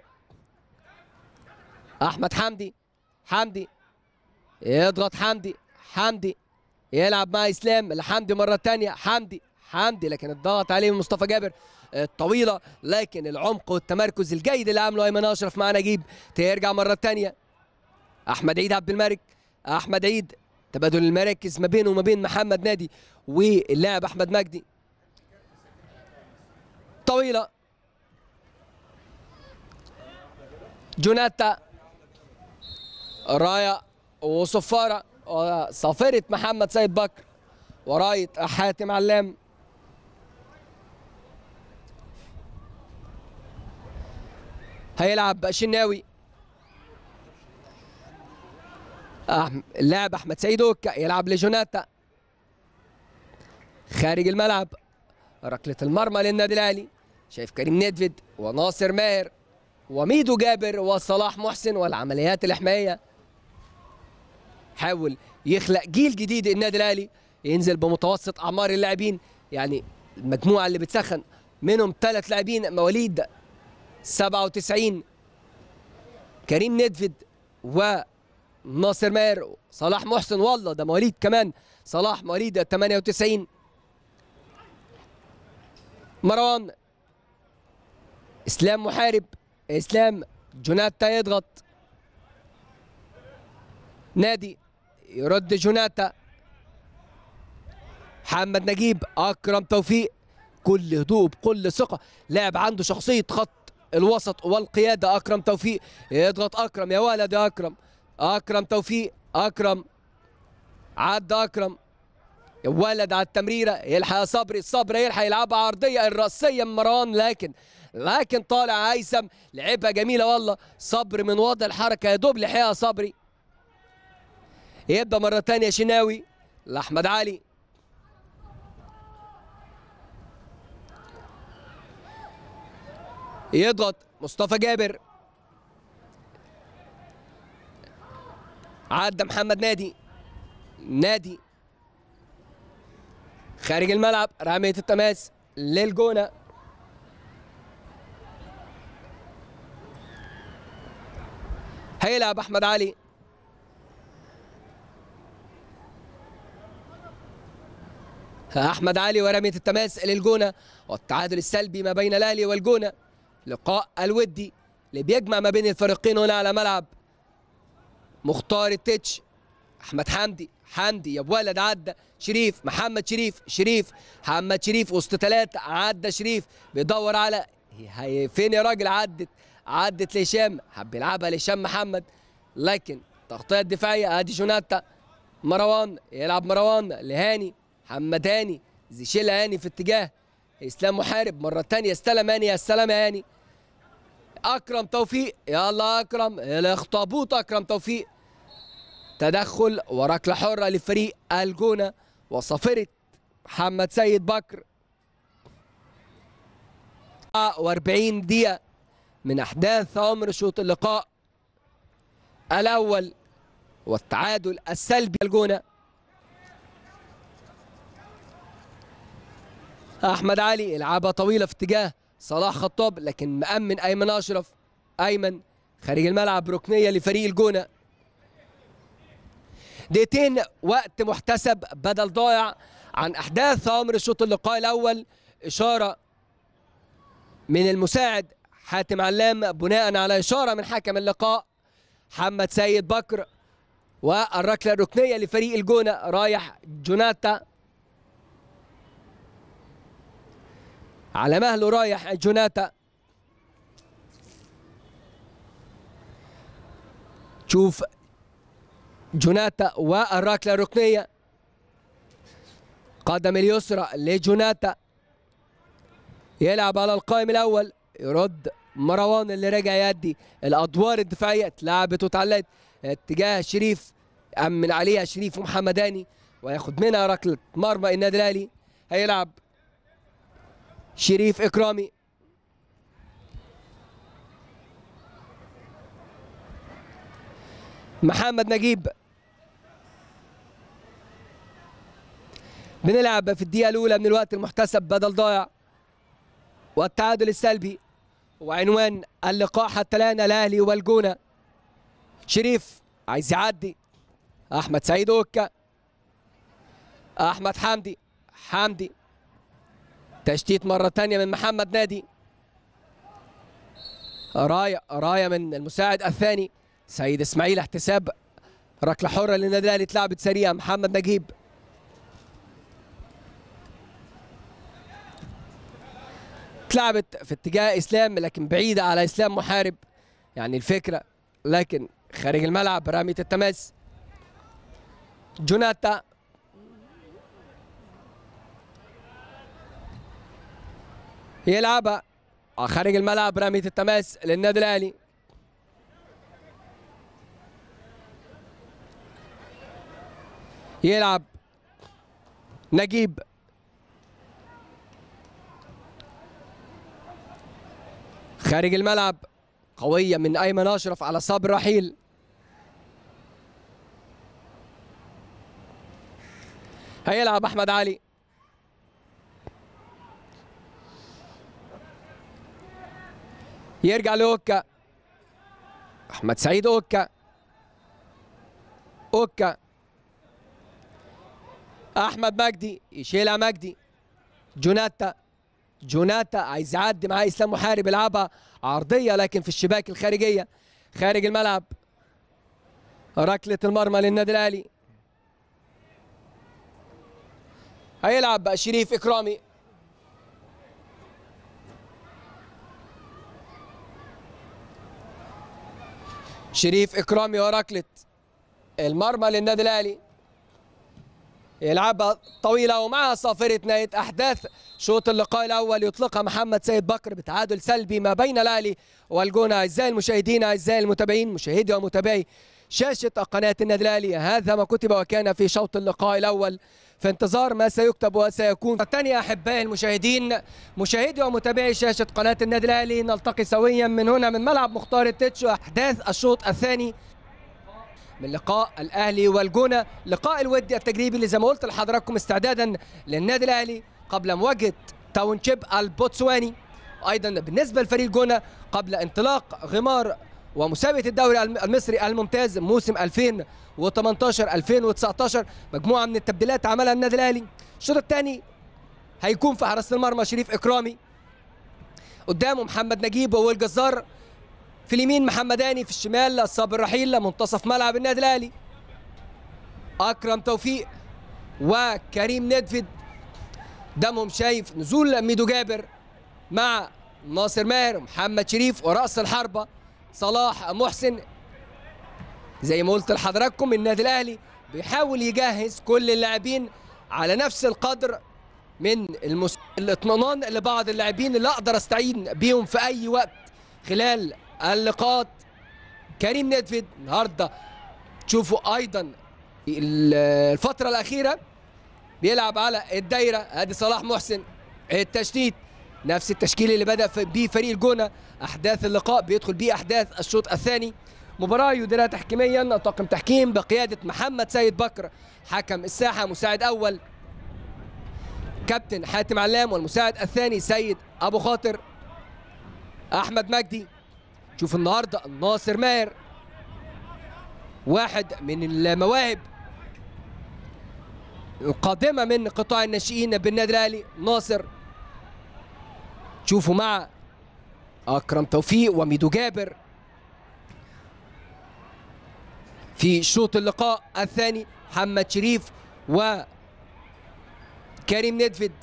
احمد حمدي حمدي يضغط حمدي حمدي يلعب مع اسلام لحمدي مره ثانيه حمدي حمدي لكن الضغط عليه من مصطفى جابر الطويله لكن العمق والتمركز الجيد اللي عمله ايمن اشرف مع نجيب ترجع مره ثانيه احمد عيد عبد الملك احمد عيد تبادل المراكز ما بينه وما بين محمد نادي واللاعب احمد مجدي طويله جوناتا رايه وصفاره صافره محمد سيد بكر ورايه حاتم علام هيلعب شناوي اللاعب احمد سيد اوكا يلعب لجوناتا خارج الملعب ركله المرمى للنادي الاهلي شايف كريم نيدفيد وناصر ماهر وميدو جابر وصلاح محسن والعمليات الاحمائيه حاول يخلق جيل جديد النادي الاهلي ينزل بمتوسط اعمار اللاعبين يعني المجموعه اللي بتسخن منهم ثلاث لاعبين مواليد 97 كريم ندفد وناصر ماهر صلاح محسن والله ده مواليد كمان صلاح مواليد 98 مروان اسلام محارب اسلام جوناتا يضغط نادي يرد جوناتا محمد نجيب اكرم توفيق كل هدوء بكل ثقه لاعب عنده شخصيه خط الوسط والقياده اكرم توفيق يضغط اكرم يا ولد يا اكرم اكرم توفيق اكرم عدى اكرم يا ولد على التمريره يلحق يا صبري صبري يلحق يلعبها عرضيه الراسيه من مروان لكن لكن طالع هيثم لعبها جميله والله صبري من وضع الحركه يا دوب لحقها صبري يبدا مره ثانيه شناوي لاحمد علي يضغط مصطفى جابر عدى محمد نادي نادي خارج الملعب رمية التماس للجونة هيلعب احمد علي احمد علي ورمية التماس للجونة والتعادل السلبي ما بين الاهلي والجونة لقاء الودي اللي بيجمع ما بين الفريقين هنا على ملعب مختار التتش احمد حمدي حمدي يا ولد عدى شريف محمد شريف شريف محمد شريف وسط ثلاثة عدى شريف بيدور على هي فين يا راجل عدت عدت لهشام حب يلعبها لهشام محمد لكن تغطية دفاعية ادي جوناتا مروان يلعب مروان لهاني محمد هاني يشيلها هاني في اتجاه اسلام محارب مرة تانية استلم هاني يا سلام يا هاني اكرم توفيق يلا اكرم الاخطبوط اكرم توفيق تدخل وركله حره لفريق الجونه وصفره محمد سيد بكر 40 دقيقه من احداث عمر شوط اللقاء الاول والتعادل السلبي الجونه احمد علي يلعبها طويله في اتجاه صلاح خطاب لكن مأمن ايمن اشرف ايمن خارج الملعب ركنيه لفريق الجونه دقيقتين وقت محتسب بدل ضايع عن احداث عمر الشوط اللقاء الاول اشاره من المساعد حاتم علام بناء على اشاره من حكم اللقاء محمد سيد بكر والركله الركنيه لفريق الجونه رايح جوناتا على مهله رايح جوناتا شوف جوناتا والركله الركنيه قدم اليسرى لجوناتا يلعب على القائم الاول يرد مروان اللي رجع يدي الادوار الدفاعيه اتلعبت واتعلقت اتجاه شريف امن عليها شريف ومحمداني وياخد منها ركله مرمى النادي الاهلي هيلعب شريف اكرامي محمد نجيب بنلعب في الدقيقة الأولى من الوقت المحتسب بدل ضايع والتعادل السلبي وعنوان اللقاء حتى الآن الأهلي والجونة شريف عايز يعدي أحمد سعيد أوكا أحمد حمدي حمدي تشتيت مرة تانية من محمد نادي راية راية من المساعد الثاني سيد إسماعيل احتساب ركلة حرة للنادي الأهلي اتلعبت سريعة محمد نجيب اتلعبت في اتجاه اسلام لكن بعيده على اسلام محارب يعني الفكره لكن خارج الملعب رميه التماس جوناتا يلعبها خارج الملعب رميه التماس للنادي الاهلي يلعب نجيب خارج الملعب قوية من أيمن أشرف على صبر رحيل هيلعب أحمد علي يرجع لأوكا أحمد سعيد أوكا أوكا أحمد مجدي يشيلها مجدي جوناتا جوناتا عايز يعدي معاه اسلام محارب يلعبها عرضيه لكن في الشباك الخارجيه خارج الملعب ركله المرمى للنادي الاهلي هيلعب بقى شريف اكرامي شريف اكرامي وركله المرمى للنادي الاهلي يلعبها طويلة ومعها صافرة نهاية أحداث شوط اللقاء الأول يطلقها محمد سيد بكر بتعادل سلبي ما بين الأهلي والجونة أعزائي المشاهدين أعزائي المتابعين مشاهدي ومتابعي شاشة قناة النادي الأهلي هذا ما كتب وكان في شوط اللقاء الأول في انتظار ما سيكتب وسيكون الثانية أحبائي المشاهدين مشاهدي ومتابعي شاشة قناة النادي الأهلي نلتقي سويا من هنا من ملعب مختار التتش أحداث الشوط الثاني من لقاء الاهلي والجونه لقاء الودي التجريبي اللي زي ما قلت لحضراتكم استعدادا للنادي الاهلي قبل مواجهه تاونشيب البوتسواني ايضا بالنسبه لفريق الجونه قبل انطلاق غمار ومسابقه الدوري المصري الممتاز موسم 2018 2019 مجموعه من التبديلات عملها النادي الاهلي الشوط الثاني هيكون في حراسه المرمى شريف اكرامي قدامه محمد نجيب والجزار في اليمين محمداني في الشمال صابر رحيل منتصف ملعب النادي الاهلي اكرم توفيق وكريم ندفد دمهم شايف نزول ميدو جابر مع ناصر ماهر محمد شريف ورأس الحربة صلاح محسن زي ما قلت لحضراتكم النادي الاهلي بيحاول يجهز كل اللاعبين على نفس القدر من المس... الاطمئنان لبعض اللاعبين اللي اقدر استعين بيهم في اي وقت خلال اللقاءات كريم ندفد النهارده تشوفوا ايضا الفتره الاخيره بيلعب على الدايره ادي صلاح محسن التشتيت نفس التشكيل اللي بدا بيه فريق الجونه احداث اللقاء بيدخل بيه احداث الشوط الثاني مباراه يديرها تحكيميا طاقم تحكيم بقياده محمد سيد بكر حكم الساحه مساعد اول كابتن حاتم علام والمساعد الثاني سيد ابو خاطر احمد مجدي شوف النهارده ناصر ماهر واحد من المواهب القادمه من قطاع الناشئين بالنادي الاهلي ناصر شوفوا مع اكرم توفيق وميدو جابر في شوط اللقاء الثاني محمد شريف و كريم ندفد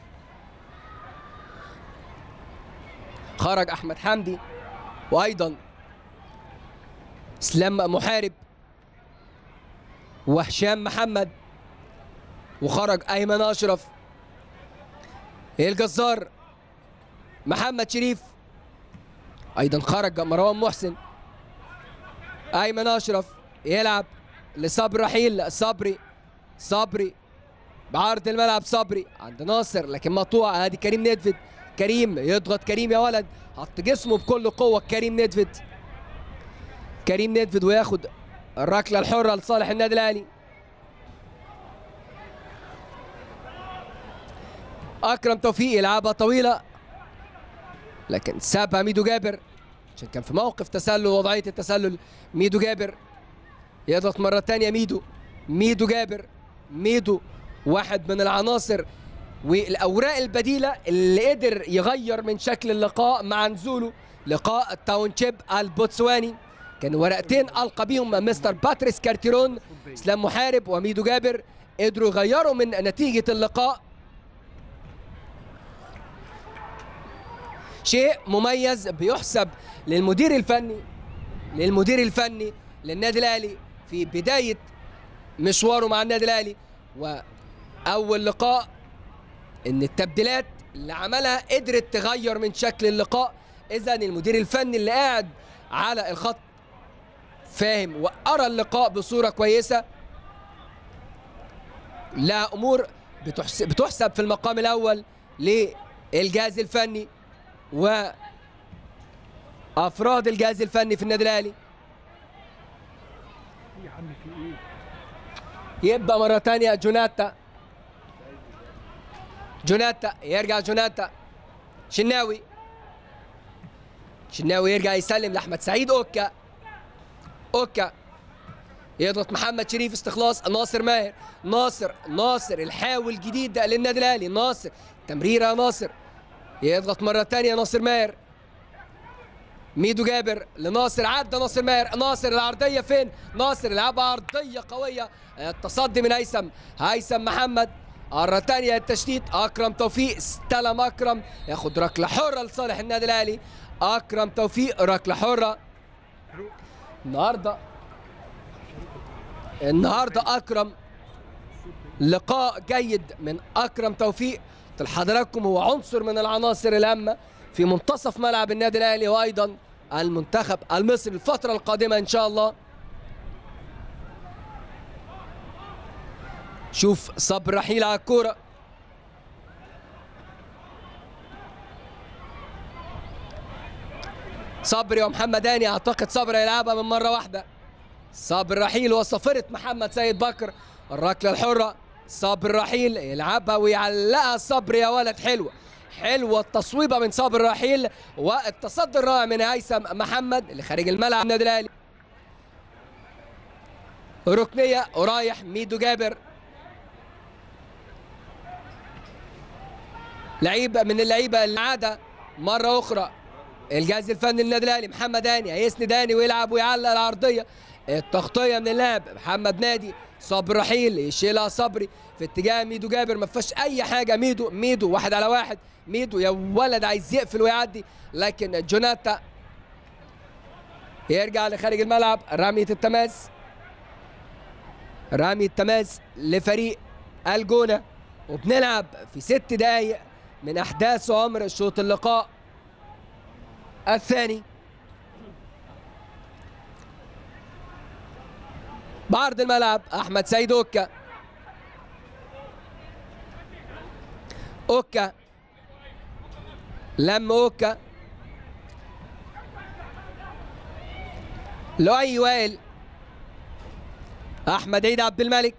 خرج احمد حمدي وايضا اسلام محارب وهشام محمد وخرج ايمن اشرف الجزار محمد شريف ايضا خرج مروان محسن ايمن اشرف يلعب لصبري رحيل صبري صبري بعرض الملعب صبري عند ناصر لكن مقطوع ادي كريم ندفد كريم يضغط كريم يا ولد حط جسمه بكل قوه كريم ندفد كريم ندفد وياخد الركله الحره لصالح النادي الاهلي اكرم توفيق يلعبها طويله لكن سابها ميدو جابر عشان كان في موقف تسلل وضعيه التسلل ميدو جابر يضغط مره ثانيه ميدو ميدو جابر ميدو واحد من العناصر والاوراق البديله اللي قدر يغير من شكل اللقاء مع نزوله لقاء التاونشيب البوتسواني كان ورقتين القى بيهم مستر باتريس كارتيرون اسلام محارب وميدو جابر قدروا يغيروا من نتيجه اللقاء شيء مميز بيحسب للمدير الفني للمدير الفني للنادي الاهلي في بدايه مشواره مع النادي الاهلي واول لقاء ان التبديلات اللي عملها قدرت تغير من شكل اللقاء اذا المدير الفني اللي قاعد على الخط فاهم وارى اللقاء بصوره كويسه لا امور بتحسب, بتحسب في المقام الاول للجهاز الفني وافراد الجهاز الفني في النادي الاهلي يا عم في ايه؟ يبدا مره ثانيه جوناتا جوناتا يرجع جوناتا شناوي شناوي يرجع يسلم لاحمد سعيد اوكا اوكا يضغط محمد شريف استخلاص ناصر ماهر ناصر ناصر الحاوي الجديد للنادي الاهلي ناصر تمريره ناصر يضغط مره ثانيه ناصر ماهر ميدو جابر لناصر عدى ناصر ماهر ناصر العرضيه فين ناصر لعبها عرضيه قويه التصدي من هيثم هيثم محمد مرة ثانية التشتيت أكرم توفيق استلم أكرم ياخد ركلة حرة لصالح النادي الأهلي أكرم توفيق ركلة حرة النهاردة النهاردة أكرم لقاء جيد من أكرم توفيق لحضراتكم هو عنصر من العناصر الهامة في منتصف ملعب النادي الأهلي وأيضا المنتخب المصري الفترة القادمة إن شاء الله شوف صبر رحيل على الكورة صبري ومحمد هاني اعتقد صبري يلعبها من مرة واحدة صبر رحيل وصفرة محمد سيد بكر الركلة الحرة صبر رحيل يلعبها ويعلقها صبري يا ولد حلوة حلوة التصويبة من صابر رحيل والتصدي الرائع من هيثم محمد اللي خارج الملعب النادي الاهلي ركنية ورايح ميدو جابر لعيب من اللعيبة اللي عادة مرة أخرى الجهاز الفني للنادي الأهلي محمد هاني هيسند هاني ويلعب ويعلق العرضية التغطيه من اللاعب محمد نادي صبري رحيل يشيلها صبري في اتجاه ميدو جابر ما فيهاش اي حاجه ميدو ميدو واحد على واحد ميدو يا ولد عايز يقفل ويعدي لكن جوناتا يرجع لخارج الملعب رمية التماس رمية التماس لفريق الجونة وبنلعب في ست دقايق من أحداث عمر شوط اللقاء الثاني بعرض الملعب أحمد سيد أوكا أوكا لم أوكا لؤي وائل احمد عيد عبد الملك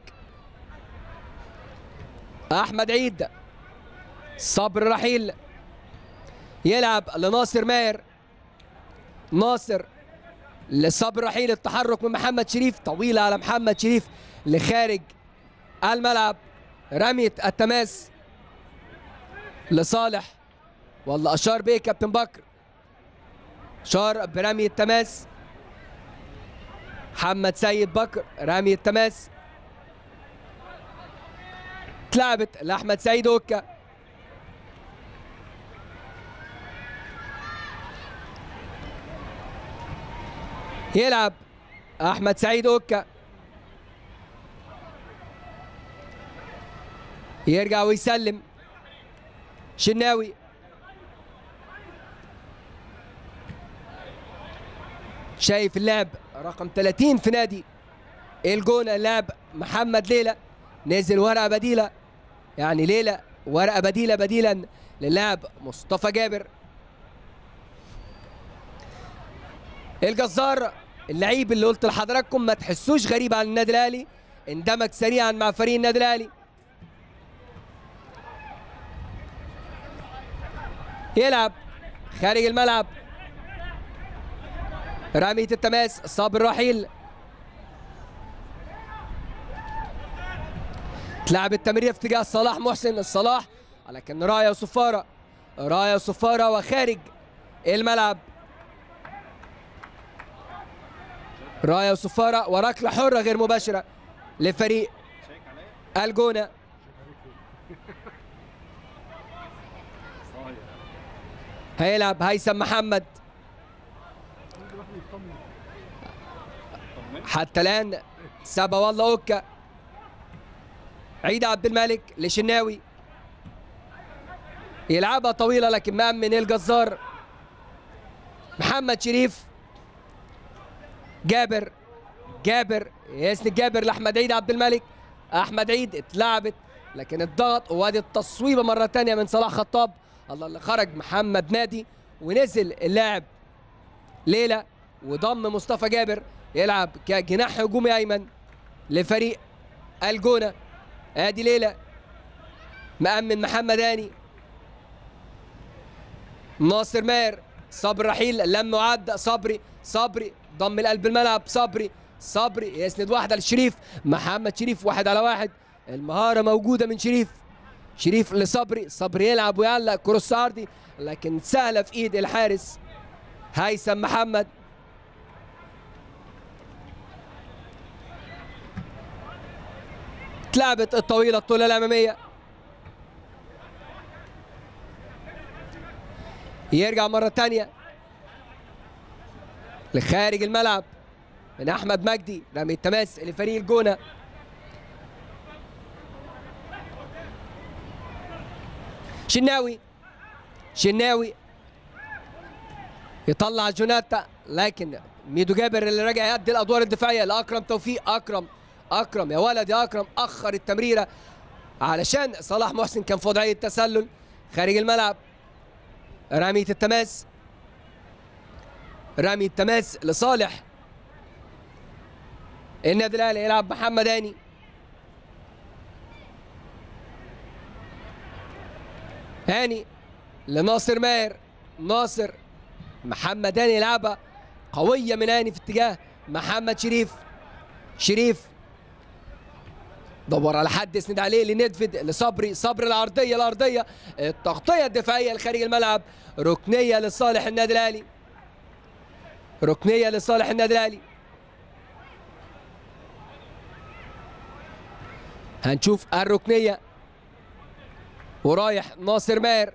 احمد عيد صبر رحيل يلعب لناصر ماهر ناصر لصبر رحيل التحرك من محمد شريف طويلة على محمد شريف لخارج الملعب رمية التماس لصالح والله اشار بيه كابتن بكر شار برمية تماس محمد سيد بكر رامي التماس اتلعبت لاحمد سيد اوكا يلعب احمد سعيد اوكا يرجع ويسلم شناوي شايف اللعب رقم 30 في نادي الجونة اللاعب محمد ليلى نزل ورقة بديلة يعني ليلى ورقة بديلة بديلا للاعب مصطفى جابر الجزار اللعيب اللي قلت لحضراتكم ما تحسوش غريب عن النادي الاهلي اندمج سريعا مع فريق النادي الاهلي يلعب خارج الملعب رمية التماس صابر رحيل تلعب التمرير في اتجاه صلاح محسن الصلاح لكن راية وصفارة راية وصفارة وخارج الملعب راية وصفارة وركلة حرة غير مباشرة لفريق الجونة هيلعب هيثم محمد حتى الان سابا والله اوكا عيد عبد الملك لشناوي يلعبها طويله لكن مأمن الجزار محمد شريف جابر جابر يسند جابر لاحمد عيد عبد الملك احمد عيد اتلعبت لكن الضغط وادي التصويبه مره ثانيه من صلاح خطاب الله اللي خرج محمد نادي ونزل اللاعب ليلى وضم مصطفى جابر يلعب كجناح هجومي ايمن لفريق الجونه ادي ليلى مأمن محمد هاني ناصر ماهر صبري رحيل لم عدى صبري صبري ضم القلب الملعب صبري صبري يسند واحده لشريف محمد شريف واحد على واحد المهاره موجوده من شريف شريف لصبري صبري يلعب ويعلق كروس عرضي لكن سهله في ايد الحارس هيثم محمد اتلعبت الطويله الطوله الاماميه يرجع مره ثانيه لخارج الملعب من احمد مجدي رمي التماس لفريق الجونه شناوي شناوي يطلع جوناتا لكن ميدو جابر اللي راجع يأدي الادوار الدفاعيه لاكرم توفيق اكرم اكرم يا ولد يا اكرم اخر التمريره علشان صلاح محسن كان في وضعيه تسلل خارج الملعب رمية التماس رمي التماس لصالح النادي الاهلي يلعب محمد هاني هاني لناصر ماهر ناصر محمد هاني يلعبها قوية من هاني في اتجاه محمد شريف شريف دور على حد يسند عليه لندفد لصبري صبري العرضيه الارضيه التغطيه الدفاعيه لخارج الملعب ركنيه لصالح النادي الاهلي ركنيه لصالح النادي الاهلي هنشوف الركنيه ورايح ناصر ماهر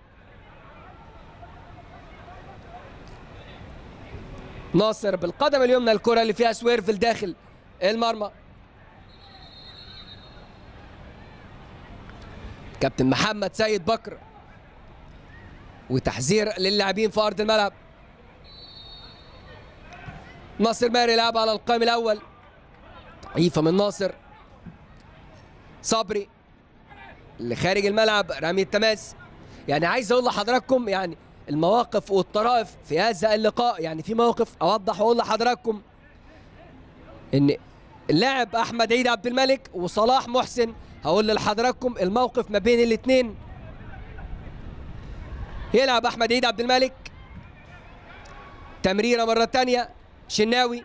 ناصر بالقدم اليمنى الكره اللي فيها سويرف داخل المرمى كابتن محمد سيد بكر وتحذير للاعبين في ارض الملعب ناصر ماهر يلعب على القائم الاول ضعيفه من ناصر صبري اللي خارج الملعب رمي التماس يعني عايز اقول لحضراتكم يعني المواقف والطرائف في هذا اللقاء يعني في موقف اوضح واقول لحضراتكم ان اللاعب احمد عيد عبد الملك وصلاح محسن هقول لحضراتكم الموقف ما بين الاثنين يلعب احمد عيد عبد الملك تمريره مره ثانيه شناوي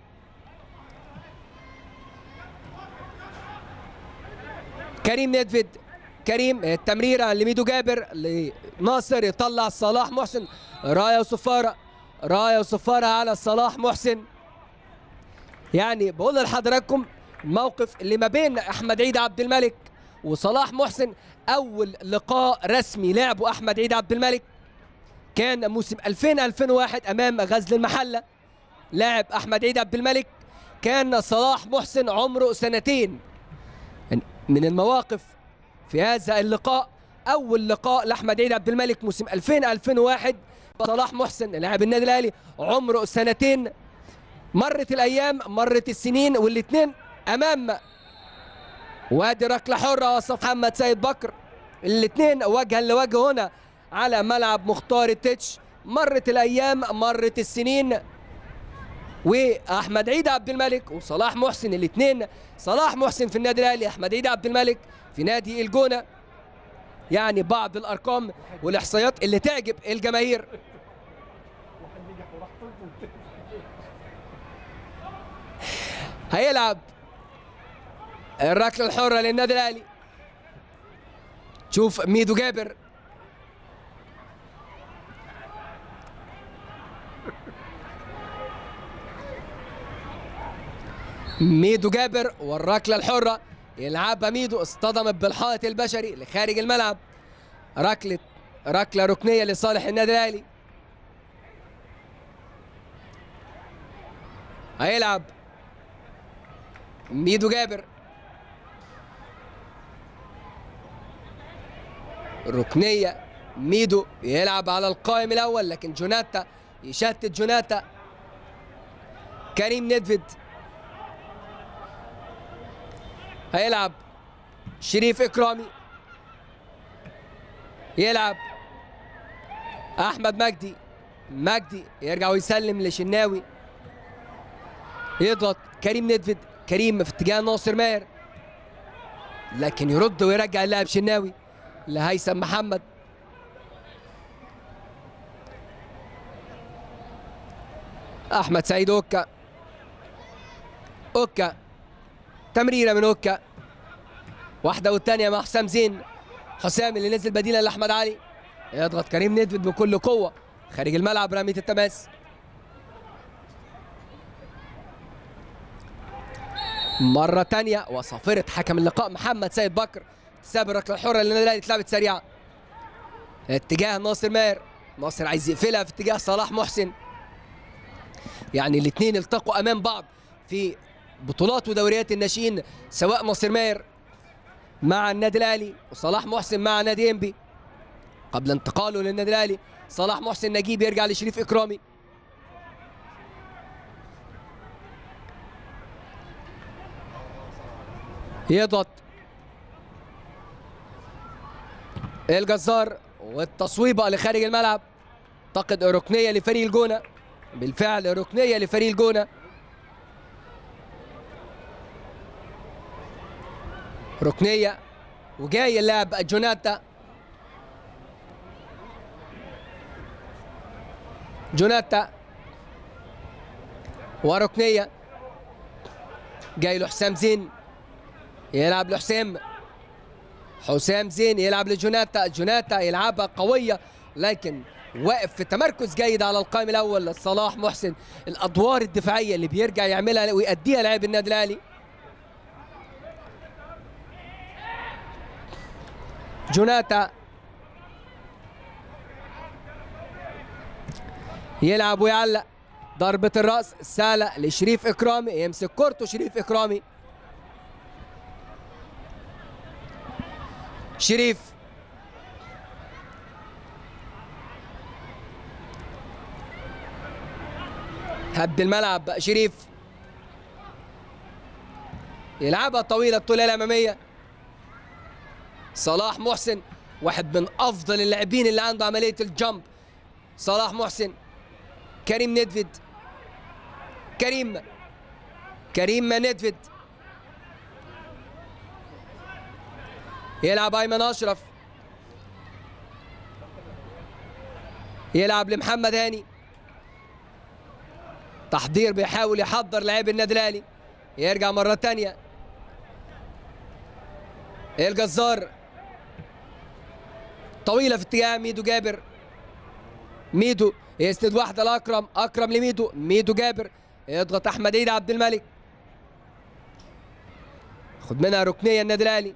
كريم ندفد كريم التمريره لميدو جابر لناصر يطلع صلاح محسن رايه وصفاره رايه وصفاره على صلاح محسن يعني بقول لحضراتكم الموقف اللي ما بين احمد عيد عبد الملك وصلاح محسن اول لقاء رسمي لعبه احمد عيد عبد الملك كان موسم 2000 2001 امام غزل المحله لاعب احمد عيد عبد الملك كان صلاح محسن عمره سنتين من المواقف في هذا اللقاء اول لقاء لاحمد عيد عبد الملك موسم 2000 2001 صلاح محسن لاعب النادي الاهلي عمره سنتين مرت الايام مرت السنين والاثنين امام وادي ركله حره وصف محمد سيد بكر الاثنين وجها لوجه هنا على ملعب مختار التتش مرت الايام مرت السنين واحمد عيد عبد الملك وصلاح محسن الاثنين صلاح محسن في النادي الاهلي احمد عيد عبد الملك في نادي الجونه يعني بعض الارقام والاحصائيات اللي تعجب الجماهير هيلعب الركله الحره للنادي الاهلي شوف ميدو جابر ميدو جابر والركله الحره يلعبها ميدو اصطدمت بالحائط البشري لخارج الملعب ركله ركله ركنيه لصالح النادي الاهلي هيلعب ميدو جابر ركنيه ميدو يلعب على القائم الاول لكن جوناتا يشتت جوناتا كريم ندفد هيلعب شريف اكرامي يلعب احمد مجدي مجدي يرجع ويسلم لشناوي يضغط كريم ندفد كريم في اتجاه ناصر ماهر لكن يرد ويرجع اللاعب شناوي لهيثم محمد احمد سعيد اوكا اوكا تمريره من اوكا واحده والثانيه مع حسام زين حسام اللي نزل بديلا لاحمد علي يضغط كريم ندفد بكل قوه خارج الملعب رميه التماس مرة تانية وصافرة حكم اللقاء محمد سيد بكر ساب الركلة الحرة اللي الاهلي اتلعبت سريعة اتجاه ناصر ماهر ناصر عايز يقفلها في اتجاه صلاح محسن يعني الاثنين التقوا امام بعض في بطولات ودوريات الناشئين سواء ناصر ماهر مع النادي الاهلي وصلاح محسن مع نادي انبي قبل انتقاله للنادي الاهلي صلاح محسن نجيب يرجع لشريف اكرامي يضغط الجزار والتصويبه لخارج الملعب اعتقد ركنيه لفريق الجونه بالفعل ركنيه لفريق الجونه ركنيه وجاي اللاعب جوناتا جوناتا وركنيه جاي له حسام زين يلعب لحسام حسام زين يلعب لجوناتا جوناتا يلعبها قوية لكن واقف في تمركز جيد على القائم الأول صلاح محسن الأدوار الدفاعية اللي بيرجع يعملها ويأديها لاعب النادي الأهلي جوناتا يلعب ويعلق ضربة الرأس سالة لشريف إكرامي يمسك كورته شريف إكرامي شريف هد الملعب بقى شريف يلعبها طويلة الطولة الأمامية صلاح محسن واحد من أفضل اللاعبين اللي عنده عملية الجامب صلاح محسن كريم ندفد كريم كريم ندفد يلعب أيمن أشرف يلعب لمحمد هاني تحضير بيحاول يحضر لاعب النادي الاهلي يرجع مره تانية الجزار طويله في اتجاه ميدو جابر ميدو يسند واحده لاكرم اكرم لميدو ميدو جابر يضغط احمد عيد عبد الملك خد منها ركنيه النادي الاهلي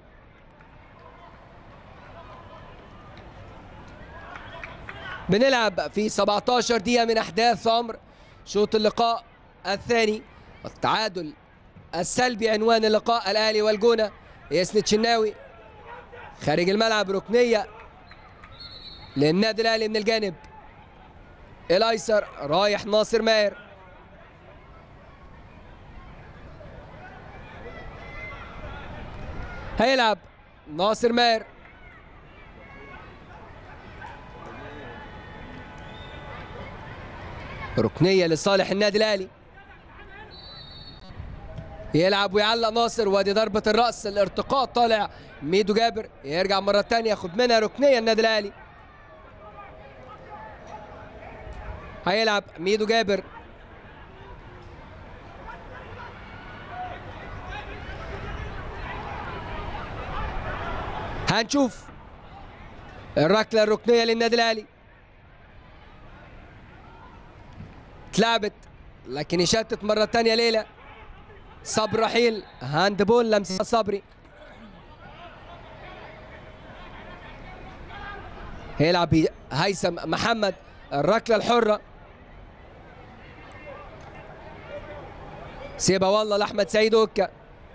بنلعب في 17 دقيقه من احداث عمر شوط اللقاء الثاني التعادل السلبي عنوان اللقاء الاهلي والجونه يسند شناوي خارج الملعب ركنيه للنادي الاهلي من الجانب الايسر رايح ناصر ماهر هيلعب ناصر ماهر ركنيه لصالح النادي الاهلي يلعب ويعلق ناصر وادي ضربه الراس الارتقاء طالع ميدو جابر يرجع مره ثانيه ياخد منها ركنيه النادي الاهلي هيلعب ميدو جابر هنشوف الركله الركنيه للنادي الاهلي اتلعبت لكن يشتت مرة تانية ليلى صبر رحيل هاند بول لمسة صبري هيلعب هيثم محمد الركلة الحرة سيبها والله لأحمد سعيد اوكا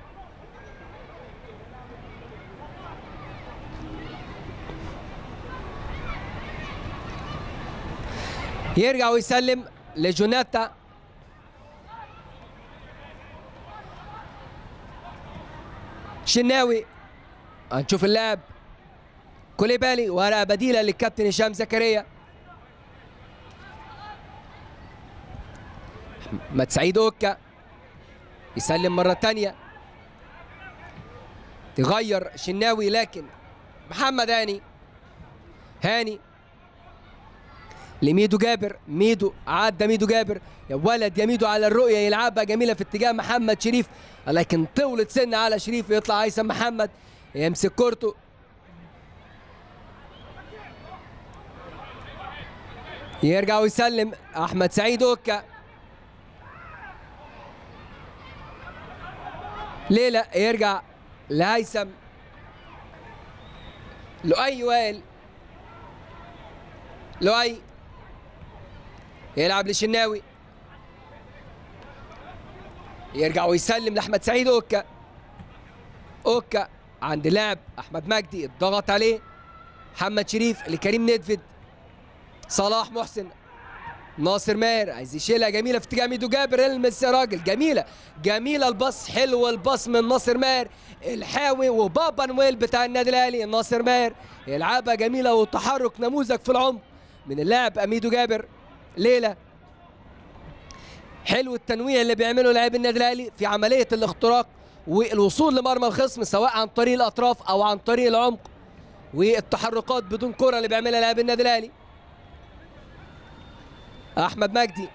يرجع ويسلم لجوناتا شناوي هنشوف اللاعب كوليبالي ورقه بديله للكابتن هشام زكريا احمد سعيد اوكا يسلم مره ثانيه تغير شناوي لكن محمد هاني هاني لميدو جابر ميدو عدى ميدو جابر يا ولد يا ميدو على الرؤيه يلعبها جميله في اتجاه محمد شريف لكن طولت سن على شريف يطلع هيثم محمد يمسك كورته يرجع ويسلم احمد سعيد اوكا ليلى يرجع لهيثم لؤي وائل لؤي يلعب لشناوي يرجع ويسلم لاحمد سعيد اوكا اوكا عند لاعب احمد مجدي الضغط عليه محمد شريف لكريم ندفد صلاح محسن ناصر ماهر عايز يشيلها جميله في اتجاه ميدو جابر المس يا راجل جميله جميله الباص حلو الباص من ناصر ماهر الحاوي وبابا نويل بتاع النادي الاهلي ناصر ماهر يلعبها جميله وتحرك نموذج في العمق من اللاعب اميدو جابر ليلى حلو التنويع اللي بيعمله لاعب النادي الاهلي في عمليه الاختراق والوصول لمرمى الخصم سواء عن طريق الاطراف او عن طريق العمق والتحركات بدون كره اللي بيعملها لاعب النادي الاهلي احمد مجدي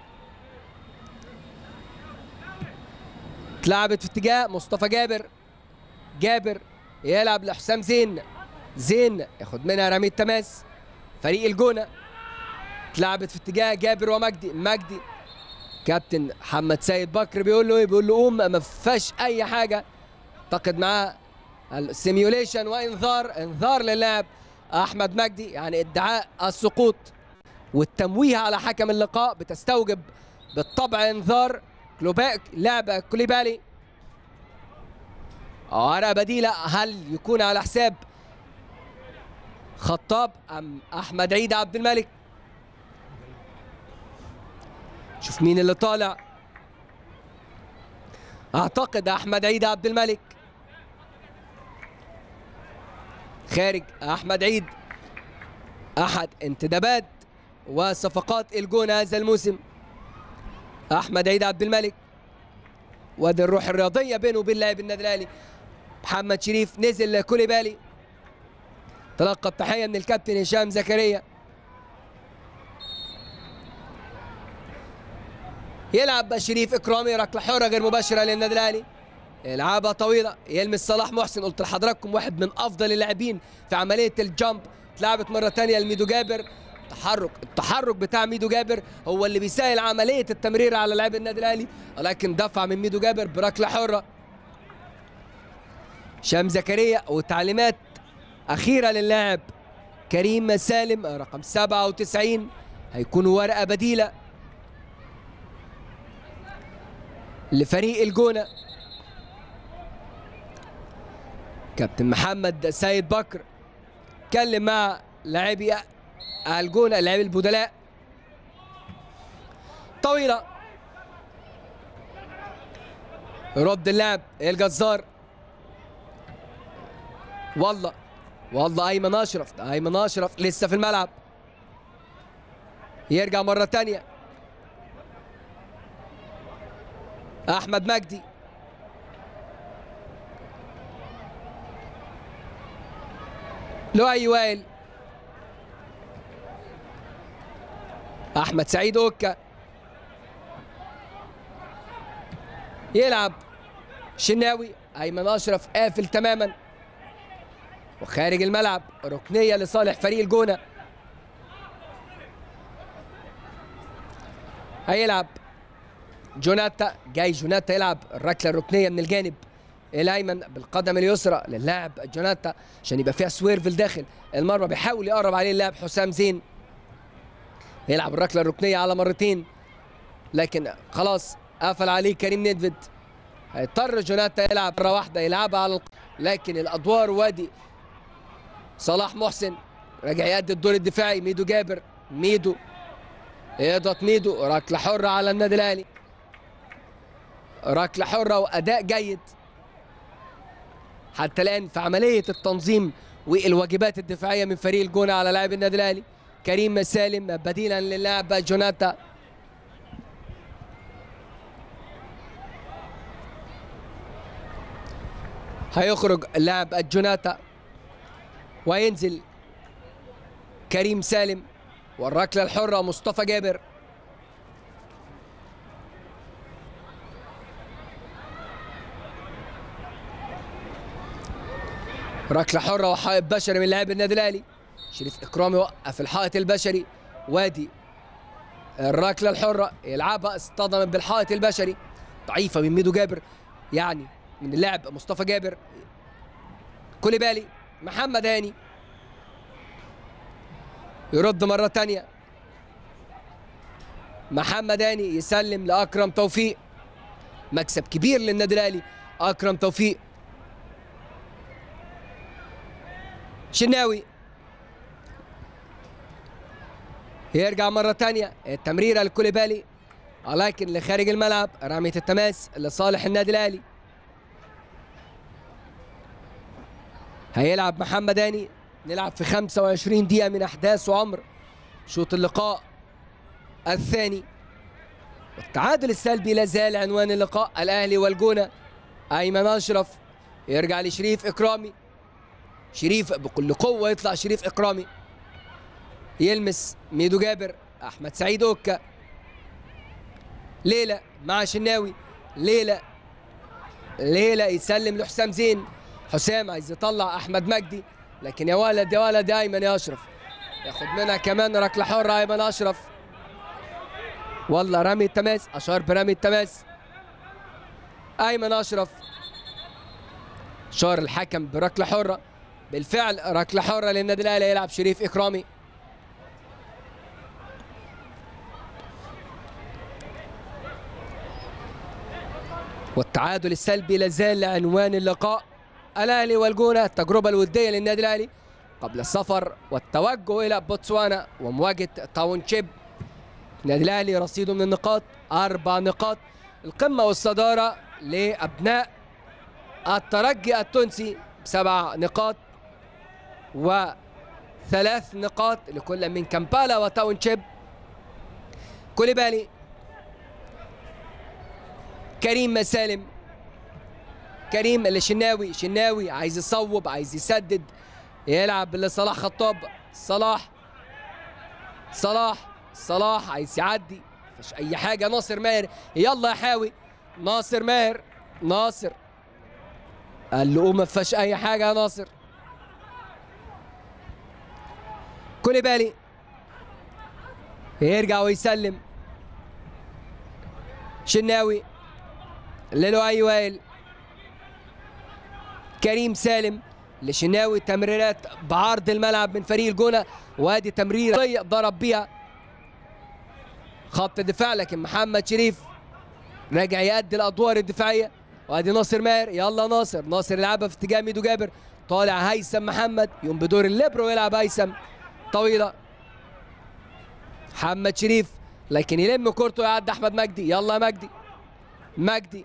اتلعبت في اتجاه مصطفى جابر جابر يلعب لحسام زين زين ياخد منها رمية تماس فريق الجونه اتلعبت في اتجاه جابر ومجدي مجدي كابتن محمد سيد بكر بيقول له ايه بيقول له قوم ما فيهاش اي حاجه اعتقد معاه السيميوليشن وانذار انذار للاعب احمد مجدي يعني ادعاء السقوط والتمويه على حكم اللقاء بتستوجب بالطبع انذار كلوباك لعب كوليبالي ورقه بديله هل يكون على حساب خطاب ام احمد عيد عبد الملك شوف مين اللي طالع اعتقد احمد عيد عبد الملك خارج احمد عيد احد انتدابات وصفقات الجون هذا الموسم احمد عيد عبد الملك وادي الروح الرياضيه بينه وبين لاعب النادي الاهلي محمد شريف نزل كوليبالي تلقى التحيه من الكابتن هشام زكريا يلعب شريف اكرامي ركله حره غير مباشره للنادي الاهلي يلعبها طويله يلمس صلاح محسن قلت لحضراتكم واحد من افضل اللاعبين في عمليه الجامب اتلعبت مره ثانيه لميدو جابر تحرك التحرك بتاع ميدو جابر هو اللي بيسهل عمليه التمرير على لاعب النادي الاهلي ولكن دفع من ميدو جابر بركله حره شام زكريا وتعليمات اخيره للاعب كريم سالم رقم 97 هيكون ورقه بديله لفريق الجونه كابتن محمد سيد بكر اتكلم مع لاعبي الجونه لاعبي البدلاء طويله رد اللعب الجزار والله والله ايمن اشرف ده ايمن اشرف لسه في الملعب يرجع مره تانية احمد مجدي لؤي وائل احمد سعيد اوكا يلعب شناوي ايمن اشرف قافل تماما وخارج الملعب ركنيه لصالح فريق الجونه هيلعب جوناتا جاي جوناتا يلعب الركله الركنيه من الجانب الايمن بالقدم اليسرى للاعب جوناتا عشان يبقى فيها سويرف الداخل المرمى بيحاول يقرب عليه اللاعب حسام زين يلعب الركله الركنيه على مرتين لكن خلاص قفل عليه كريم ندفد هيضطر جوناتا يلعب مره واحده يلعبها على الق... لكن الادوار وادي صلاح محسن راجع يأدي الدور الدفاعي ميدو جابر ميدو يضغط ميدو ركله حره على النادي الاهلي ركله حره واداء جيد حتى الان في عمليه التنظيم والواجبات الدفاعيه من فريق الجونه على لاعب النادي الاهلي كريم سالم بديلا للاعب جوناتا هيخرج اللاعب الجوناتا وينزل كريم سالم والركله الحره مصطفى جابر ركله حره وحائط بشري من لاعب النادي الاهلي شريف اكرامي وقف الحائط البشري وادي الركله الحره يلعبها اصطدمت بالحائط البشري ضعيفه من ميدو جابر يعني من اللاعب مصطفى جابر كوليبالي محمد هاني يرد مرة تانية محمد هاني يسلم لأكرم توفيق مكسب كبير للنادي الأهلي أكرم توفيق شناوي يرجع مرة تانية التمريرة لكوليبالي ولكن لخارج الملعب رمية التماس لصالح النادي الأهلي هيلعب محمد هاني نلعب في 25 دقيقة من أحداث وعمر شوط اللقاء الثاني والتعادل السلبي لا زال عنوان اللقاء الأهلي والجونة أيمن أشرف يرجع لشريف إكرامي شريف بكل قوة يطلع شريف إكرامي يلمس ميدو جابر أحمد سعيد أوكا ليلى مع شناوي ليلى ليلى يسلم لحسام زين حسام عايز يطلع احمد مجدي لكن يا ولد يا ولد يا ايمن يا اشرف ياخد منها كمان ركله حره ايمن اشرف والله رمي التماس اشار برمي التماس ايمن اشرف شار الحكم بركله حره بالفعل ركله حره للنادي الاهلي يلعب شريف اكرامي والتعادل السلبي لازال عنوان اللقاء الاهلي والجونه التجربه الوديه للنادي الاهلي قبل السفر والتوجه الى بوتسوانا ومواجهه تاون شيب النادي الاهلي رصيده من النقاط اربع نقاط القمه والصداره لابناء الترجي التونسي بسبع نقاط وثلاث نقاط لكل من كامبالا وتاون شيب كوليبالي كريم سالم كريم الشناوي شناوي عايز يصوب عايز يسدد يلعب لصلاح خطاب صلاح صلاح صلاح عايز يعدي مفيش اي حاجه ناصر ماهر يلا يا حاوي ناصر ماهر ناصر قال له ما فيهاش اي حاجه يا ناصر كوليبالي يرجع ويسلم شناوي للؤي وائل كريم سالم لشناوي تمريرات بعرض الملعب من فريق الجونه وادي تمريره ضرب بيها خط الدفاع لكن محمد شريف راجع يأدي الادوار الدفاعيه وادي ناصر ماهر يلا ناصر ناصر يلعبها في اتجاه ميدو جابر طالع هيثم محمد يقوم بدور الليبرو ويلعب هيثم طويله محمد شريف لكن يلم كورته يعدي احمد مجدي يلا يا مجدي مجدي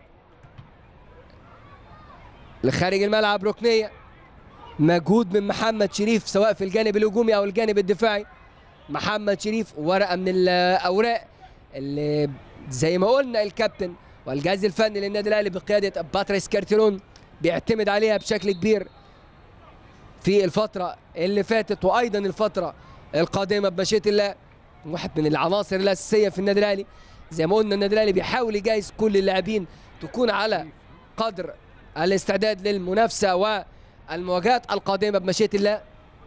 لخارج الملعب ركنيه مجهود من محمد شريف سواء في الجانب الهجومي او الجانب الدفاعي محمد شريف ورقه من الاوراق اللي زي ما قلنا الكابتن والجهاز الفني للنادي الاهلي بقياده باتريس كارتيرون بيعتمد عليها بشكل كبير في الفتره اللي فاتت وايضا الفتره القادمه بمشيئه الله واحد من العناصر الاساسيه في النادي الاهلي زي ما قلنا النادي الاهلي بيحاول يجهز كل اللاعبين تكون على قدر الاستعداد للمنافسه والمواجهات القادمه بمشيئه الله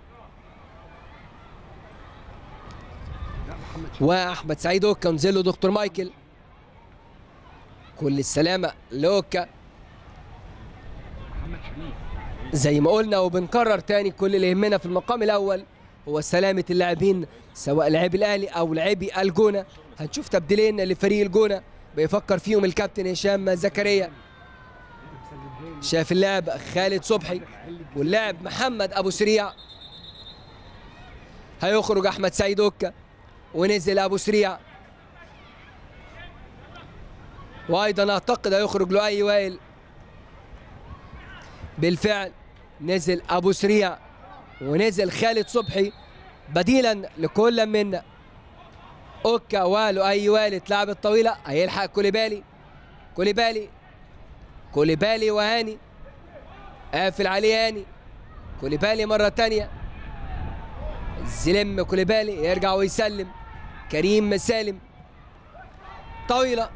واحمد سعيد اوكا ونزل له دكتور مايكل كل السلامه لاوكا زي ما قلنا وبنكرر تاني كل اللي يهمنا في المقام الاول هو سلامه اللاعبين سواء لاعبي الاهلي او لاعبي الجونه هنشوف تبديلين لفريق الجونه بيفكر فيهم الكابتن هشام زكريا شاف اللاعب خالد صبحي واللاعب محمد ابو سريع هيخرج احمد سعيد اوكا ونزل ابو سريع وايضا اعتقد هيخرج لؤي وائل بالفعل نزل ابو سريع ونزل خالد صبحي بديلا لكل من اوكا ولؤي وائل تلعب الطويله هيلحق كوليبالي كوليبالي كوليبالي وهاني قافل عليه هاني كوليبالي مره تانية زلم كوليبالي يرجع ويسلم كريم سالم طويله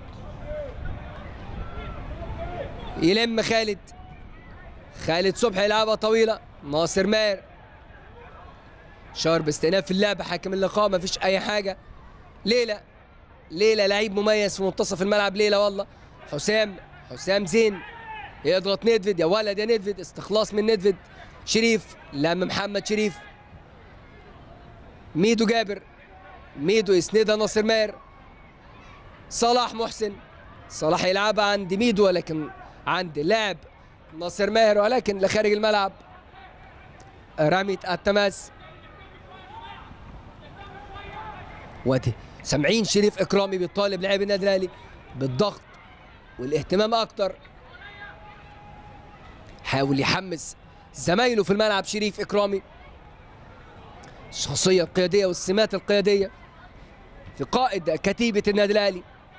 يلم خالد خالد صبحي يلعبها طويله ناصر ماهر شار باستئناف اللعب حاكم اللقاء مفيش اي حاجه ليلى ليلى لعيب مميز في منتصف الملعب ليلى والله حسام حسام زين يضغط ندفد يا ولد يا ندفد استخلاص من ندفد شريف لم محمد شريف ميدو جابر ميدو يسندها ناصر ماهر صلاح محسن صلاح يلعبها عند ميدو ولكن عند لاعب ناصر ماهر ولكن لخارج الملعب رمية التماس وادي سامعين شريف اكرامي بيطالب لاعب النادي الاهلي بالضغط والاهتمام اكتر حاول يحمس زمايله في الملعب شريف اكرامي الشخصيه القياديه والسمات القياديه في قائد كتيبه النادي الاهلي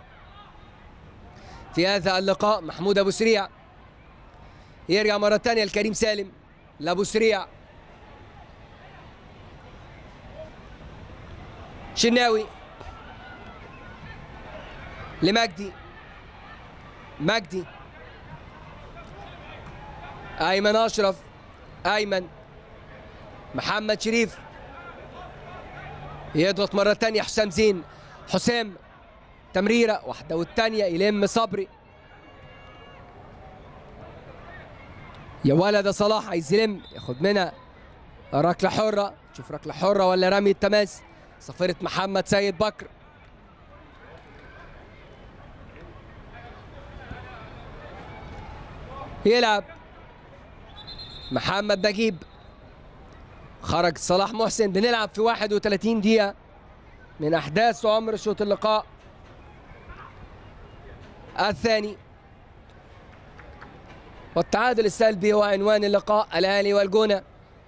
في هذا اللقاء محمود ابو سريع يرجع مره ثانيه لكريم سالم لابو سريع شناوي لمجدي مجدي ايمن اشرف ايمن محمد شريف يضغط مره ثانيه حسام زين حسام تمريره واحده والثانيه يلم صبري يا ولد يا صلاح عايز يلم ياخد منها ركله حره شوف ركله حره ولا رمي التماس صفيره محمد سيد بكر يلعب محمد نجيب خرج صلاح محسن بنلعب في 31 دقيقة من أحداث وعمر شوط اللقاء الثاني والتعادل السلبي هو عنوان اللقاء الأهلي والجونة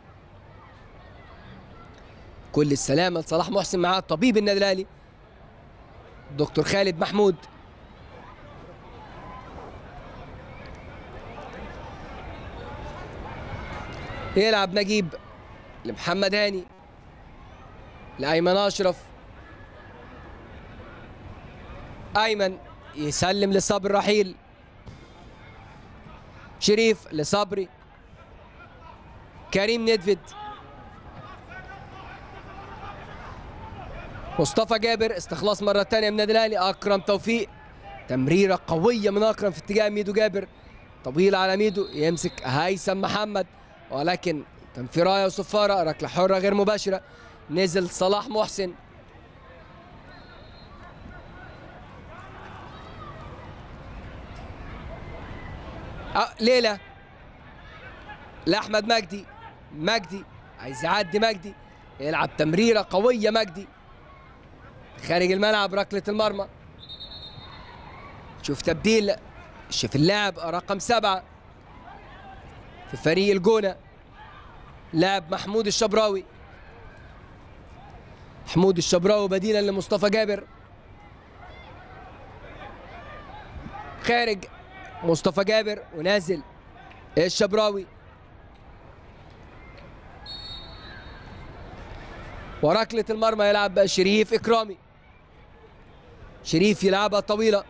كل السلامة لصلاح محسن معاه طبيب النادي الأهلي دكتور خالد محمود يلعب نجيب لمحمد هاني لأيمن أشرف أيمن يسلم لصبري رحيل شريف لصبري كريم ندفد مصطفى جابر استخلاص مرة تانية من النادي الأهلي أكرم توفيق تمريرة قوية من أكرم في اتجاه ميدو جابر طويلة على ميدو يمسك هيثم محمد ولكن كان في رايه وصفاره ركله حره غير مباشره نزل صلاح محسن أه ليلى لاحمد مجدي مجدي عايز يعدي مجدي يلعب تمريره قويه مجدي خارج الملعب ركله المرمى شوف تبديل شوف اللاعب رقم سبعه في فريق الجونة لاعب محمود الشبراوي محمود الشبراوي بديلا لمصطفى جابر خارج مصطفى جابر ونازل الشبراوي وركلة المرمى يلعب شريف إكرامي شريف يلعبها طويلة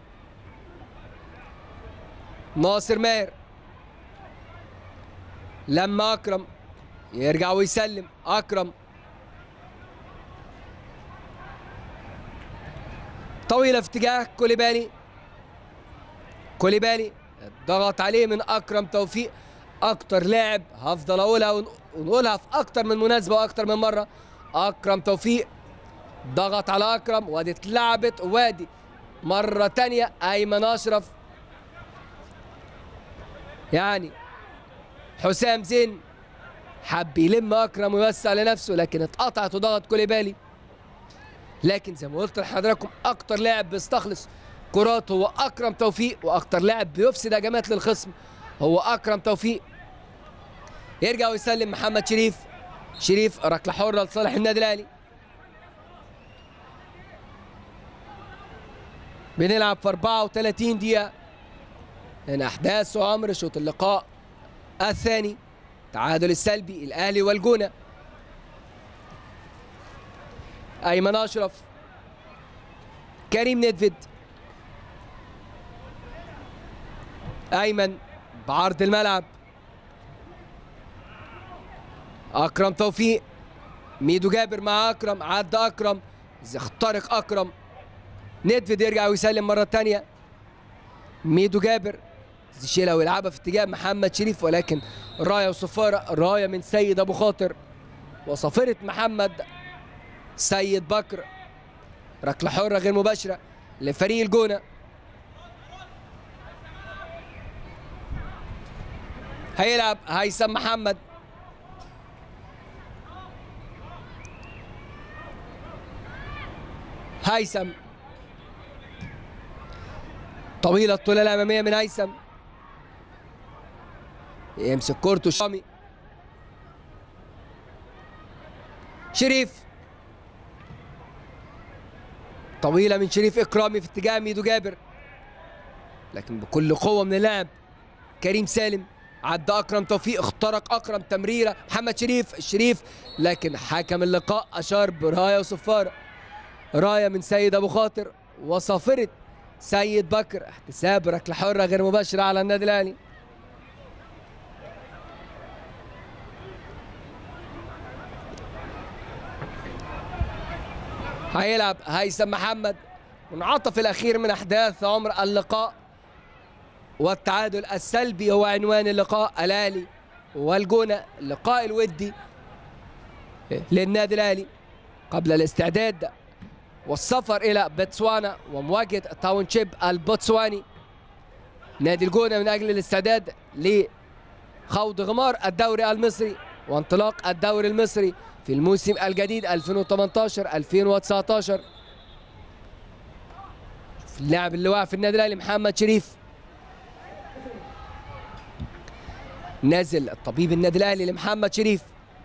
ناصر ماهر لما اكرم يرجع ويسلم اكرم طويله في اتجاه كوليبالي كوليبالي ضغط عليه من اكرم توفيق اكتر لاعب هفضل اقولها ونقولها في اكتر من مناسبه واكتر من مره اكرم توفيق ضغط على اكرم وادي اتلعبت وادي مره تانية ايمن اشرف يعني حسام زين حب يلم اكرم ويوسع لنفسه لكن اتقطعت وضغط كوليبالي لكن زي ما قلت لحضراتكم اكتر لاعب بيستخلص كرات هو اكرم توفيق واكتر لاعب بيفسد هجمات للخصم هو اكرم توفيق يرجع ويسلم محمد شريف شريف ركله حره لصالح النادي الاهلي بنلعب في 34 دقيقه من احداث وعمر شوط اللقاء الثاني تعادل السلبي الاهلي والجونه ايمن اشرف كريم ندفد ايمن بعرض الملعب اكرم توفيق ميدو جابر مع اكرم عدى اكرم يخترق اكرم ندفد يرجع ويسلم مره ثانيه ميدو جابر يشيلها ويلعبها في اتجاه محمد شريف ولكن رايه وصفاره رايه من سيد ابو خاطر وصفره محمد سيد بكر ركله حره غير مباشره لفريق الجونه هيلعب هيثم محمد هيثم طويلة الطولة الأمامية من هيثم يمسك كورته شامي شريف طويلة من شريف إكرامي في اتجاه ميدو جابر لكن بكل قوة من اللاعب كريم سالم عدى أكرم توفيق اخترق أكرم تمريرة محمد شريف شريف لكن حكم اللقاء أشار براية وصفارة راية من سيد أبو خاطر وصافرة سيد بكر احتساب ركلة حرة غير مباشرة على النادي الأهلي هيلعب هيثم محمد منعطف الأخير من أحداث عمر اللقاء والتعادل السلبي هو عنوان اللقاء الاهلي والجونه اللقاء الودي للنادي الاهلي قبل الاستعداد والسفر الى بوتسوانا ومواجهه تاونشيب البوتسواني نادي الجونه من اجل الاستعداد لخوض غمار الدوري المصري وانطلاق الدوري المصري في الموسم الجديد 2018 2019 اللاعب اللي واقع في النادي الاهلي محمد شريف نازل الطبيب النادي الاهلي لمحمد شريف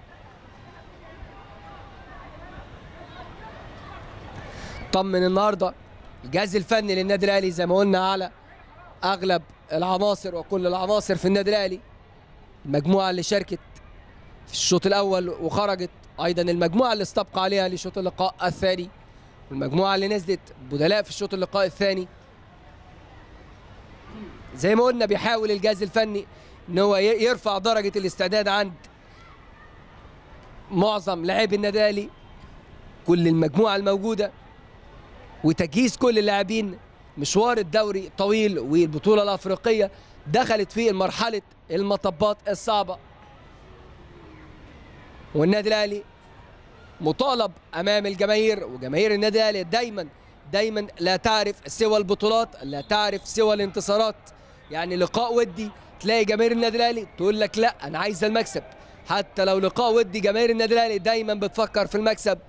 طمن النهارده الجهاز الفني للنادي الاهلي زي ما قلنا على اغلب العناصر وكل العناصر في النادي الاهلي المجموعه اللي شاركت في الشوط الاول وخرجت ايضا المجموعه اللي استبقى عليها لشوط اللقاء الثاني والمجموعه اللي نزلت بدلاء في الشوط اللقاء الثاني زي ما قلنا بيحاول الجهاز الفني ان هو ي- يرفع درجه الاستعداد عند معظم لاعبي النادي الاهلي كل المجموعه الموجوده وتجهيز كل اللاعبين مشوار الدوري طويل والبطوله الافريقيه دخلت في مرحله المطبات الصعبه والنادي الاهلي مطالب امام الجماهير وجماهير النادي الاهلي دايما دايما لا تعرف سوى البطولات لا تعرف سوى الانتصارات يعني لقاء ودي تلاقي جماهير النادي الاهلي تقول لك لا انا عايز المكسب حتى لو لقاء ودي جماهير النادي الاهلي دايما بتفكر في المكسب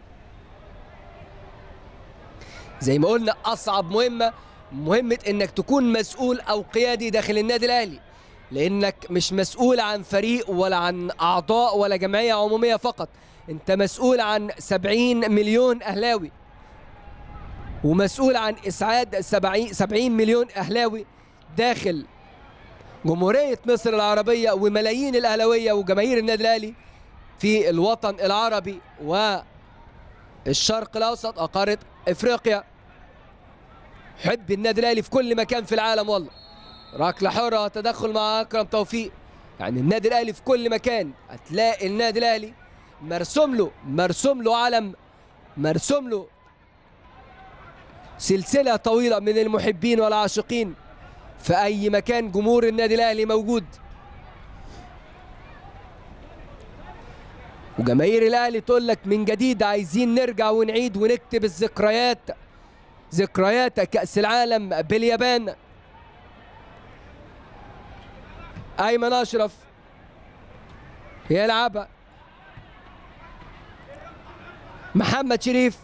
زي ما قلنا اصعب مهمه مهمه انك تكون مسؤول او قيادي داخل النادي الاهلي لانك مش مسؤول عن فريق ولا عن اعضاء ولا جمعيه عموميه فقط انت مسؤول عن 70 مليون اهلاوي ومسؤول عن اسعاد 70 70 مليون اهلاوي داخل جمهوريه مصر العربيه وملايين الاهلاويه وجماهير النادي الاهلي في الوطن العربي والشرق الاوسط وقاره افريقيا حب النادي الاهلي في كل مكان في العالم والله ركله حره تدخل مع اكرم توفيق يعني النادي الاهلي في كل مكان هتلاقي النادي الاهلي مرسوم له مرسوم له علم مرسوم له سلسله طويله من المحبين والعاشقين في اي مكان جمهور النادي الاهلي موجود وجماهير الاهلي تقول لك من جديد عايزين نرجع ونعيد ونكتب الذكريات ذكريات كأس العالم باليابان أيمن أشرف يلعب محمد شريف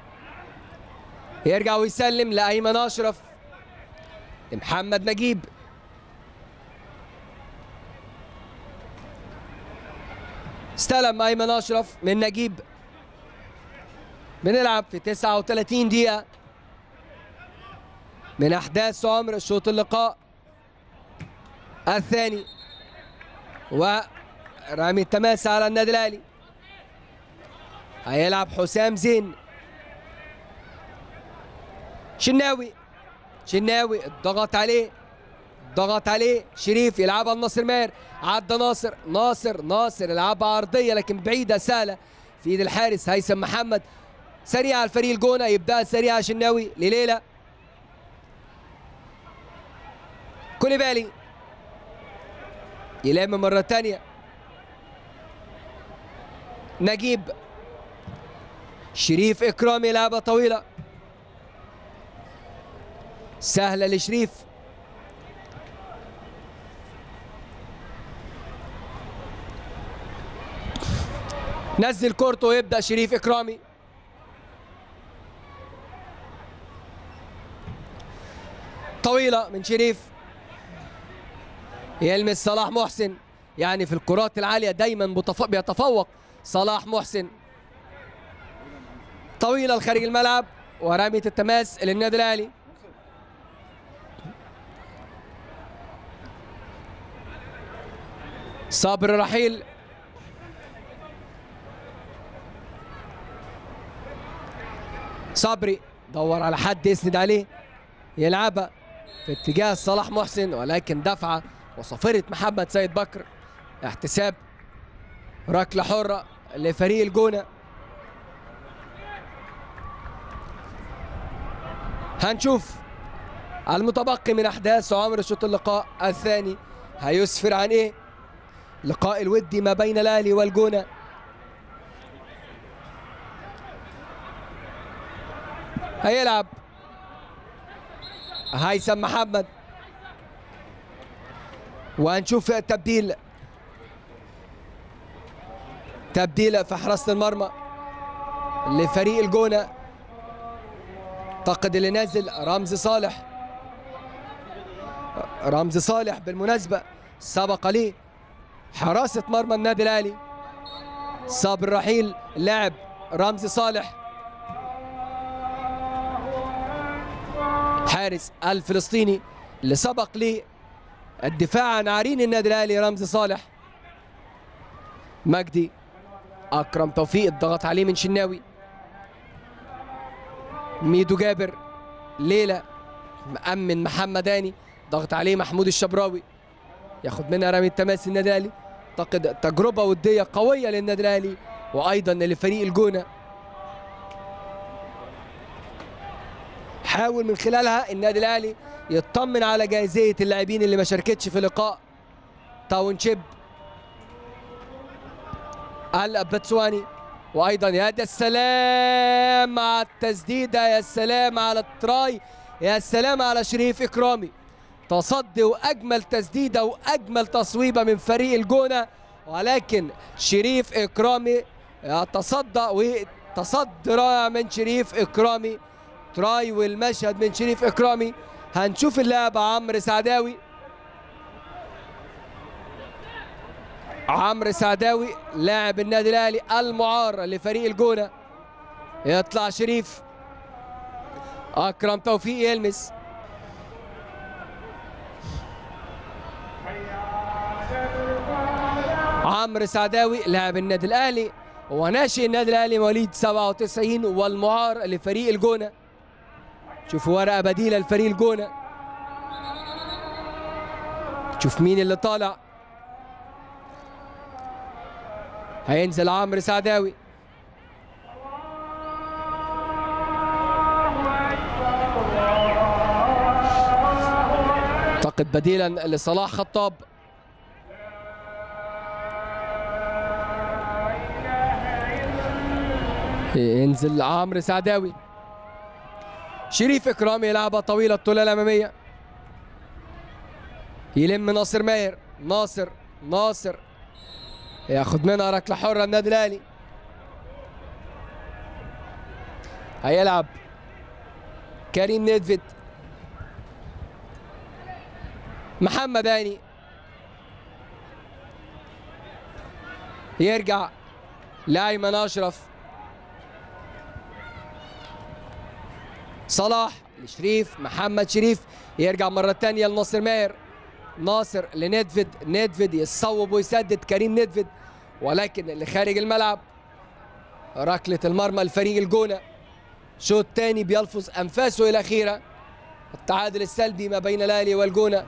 يرجع ويسلم لأيمن أشرف محمد نجيب استلم أيمن أشرف من نجيب بنلعب في 39 دقيقة من أحداث عمر شوط اللقاء الثاني ورامي التماس على النادي الأهلي هيلعب حسام زين شناوي شناوي ضغط عليه ضغط عليه شريف يلعبها لناصر ماهر عدى ناصر ناصر ناصر يلعبها عرضيه لكن بعيده سهله في ايد الحارس هيثم محمد سريع الفريق الجونه يبدا سريع شناوي لليله كوليبالي يلم مرة تانية نجيب شريف إكرامي لعبة طويلة سهلة لشريف نزل كورته ويبدأ شريف إكرامي طويلة من شريف يلمس صلاح محسن يعني في الكرات العالية دايما بتف- بيتفوق صلاح محسن طويلة لخارج الملعب ورمية التماس للنادي الأهلي صابر رحيل صبري دور على حد يسند عليه يلعبها في اتجاه صلاح محسن ولكن دفعه وصفرة محمد سيد بكر احتساب ركلة حرة لفريق الجونة هنشوف المتبقي من احداث عمر شوط اللقاء الثاني هيسفر عن ايه لقاء الودي ما بين الاهلي والجونه هيلعب هيثم محمد وهنشوف تبديل تبديل في حراسه المرمى لفريق الجونه اعتقد اللي نازل رمزي صالح رمزي صالح بالمناسبة سبق ليه حراسة مرمى النادي الأهلي صابر رحيل لاعب رمزي صالح حارس الفلسطيني اللي سبق ليه الدفاع عن عرين النادي الأهلي رمزي صالح مجدي أكرم توفيق الضغط عليه من شناوي ميدو جابر ليلى مأمن محمد هاني ضغط عليه محمود الشبراوي ياخد منها رمي التماس النادي الاهلي اعتقد تجربه وديه قويه للنادي الاهلي وايضا لفريق الجونه حاول من خلالها النادي الاهلي يطمن على جاهزيه اللاعبين اللي ما شاركتش في لقاء تاون شيب البتسواني وايضا يا ده السلام على التسديده يا سلام على التراي يا سلام على شريف اكرامي تصدي واجمل تسديده واجمل تصويبه من فريق الجونه ولكن شريف اكرامي يتصدى وتصدي رائع من شريف اكرامي تراي والمشهد من شريف اكرامي هنشوف اللاعب عمرو سعداوي عمرو سعداوي لاعب النادي الاهلي المعار لفريق الجونه يطلع شريف اكرم توفيق يلمس عمرو سعداوي لاعب النادي الاهلي وناشئ النادي الاهلي مواليد 97 والمعار لفريق الجونه شوفوا ورقه بديله لفريق الجونه شوف مين اللي طالع هينزل عمرو سعداوي اعتقد بديلا لصلاح خطاب ينزل عمرو سعداوي شريف اكرامي يلعبها طويله الطوله الاماميه يلم ناصر ماهر ناصر ناصر ياخد منها ركله حره النادي الاهلي هيلعب كريم نيدفيد محمد هاني يرجع لايمن اشرف صلاح لشريف محمد شريف يرجع مرة تانية لناصر ماهر ناصر لندفيد ندفيد يصوب ويسدد كريم ندفيد ولكن اللي خارج الملعب ركلة المرمى لفريق الجونة شوط تاني بيلفظ أنفاسه الأخيرة التعادل السلبي ما بين الأهلي والجونة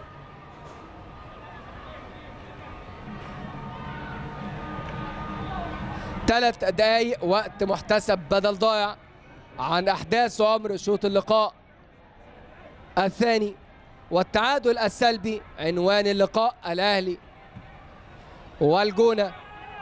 ثلاث دقايق وقت محتسب بدل ضايع عن احداث عمر شوط اللقاء الثاني والتعادل السلبي عنوان اللقاء الاهلي والجونه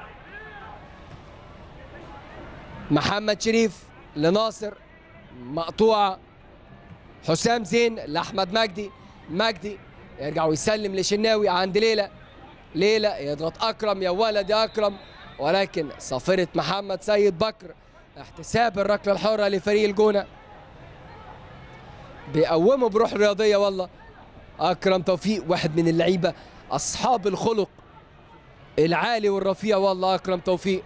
محمد شريف لناصر مقطوعه حسام زين لاحمد مجدي مجدي يرجع ويسلم لشناوي عند ليلى ليلى يضغط اكرم يا ولد يا اكرم ولكن صافره محمد سيد بكر احتساب الركله الحره لفريق الجونه بيقوموا بروح رياضيه والله اكرم توفيق واحد من اللعيبه اصحاب الخلق العالي والرفيع والله اكرم توفيق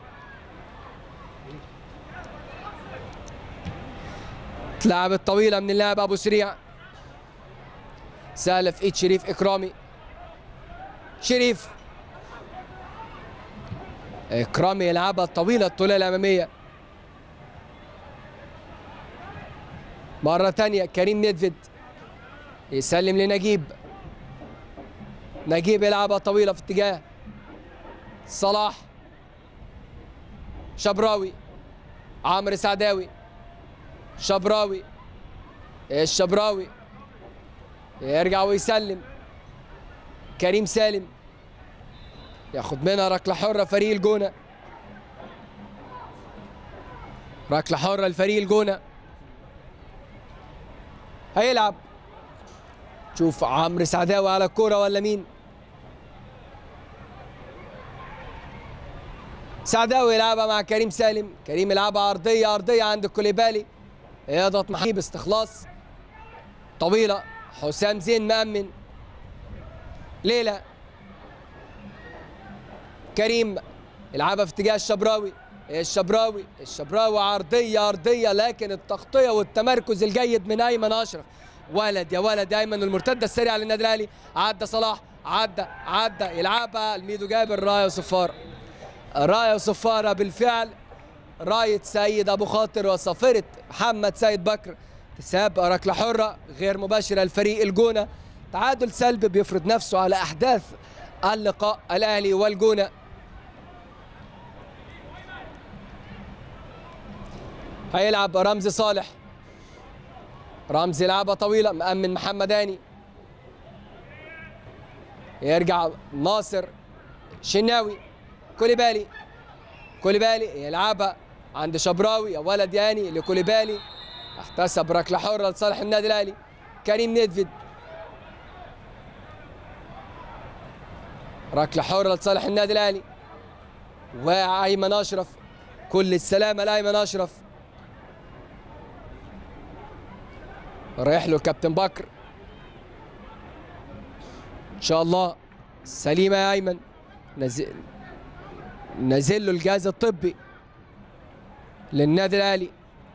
اتلعبت طويله من اللاعب ابو سريع سهله في ايد شريف اكرامي شريف اكرامي يلعبها الطويله الطوليه الاماميه مرة تانية كريم ندفد يسلم لنجيب نجيب يلعبها طويلة في اتجاه صلاح شبراوي عمرو سعداوي شبراوي الشبراوي يرجع ويسلم كريم سالم ياخد منها ركله حره فريق الجونه ركله حره لفريق الجونه هيلعب شوف عمرو سعداوي على الكوره ولا مين سعداوي يلعبها مع كريم سالم كريم يلعبها عرضيه عرضيه عند كوليبالي يضغط محيب استخلاص طويله حسام زين مأمن ليلى كريم يلعبها في اتجاه الشبراوي الشبراوي الشبراوي عرضيه عرضيه لكن التغطيه والتمركز الجيد من ايمن اشرف ولد يا ولد يا ايمن المرتده السريعه للنادي الاهلي عدى صلاح عدى عدى يلعبها الميدو جابر رايه وصفاره رايه وصفاره بالفعل رايه سيد ابو خاطر وصفره محمد سيد بكر تساب ركله حره غير مباشره لفريق الجونه تعادل سلبي بيفرض نفسه على احداث اللقاء الاهلي والجونه هيلعب رمزي صالح رمزي لعبه طويله مأمن محمد هاني يرجع ناصر شناوي كوليبالي كوليبالي يلعبها عند شبراوي يا ولد ياني لكوليبالي احتسب ركله حره لصالح النادي الاهلي كريم نيدفيد ركله حره لصالح النادي الاهلي وايمن اشرف كل السلامه لايمن اشرف رايح له كابتن بكر ان شاء الله سليمه يا ايمن نزل نزل له الجهاز الطبي للنادي الاهلي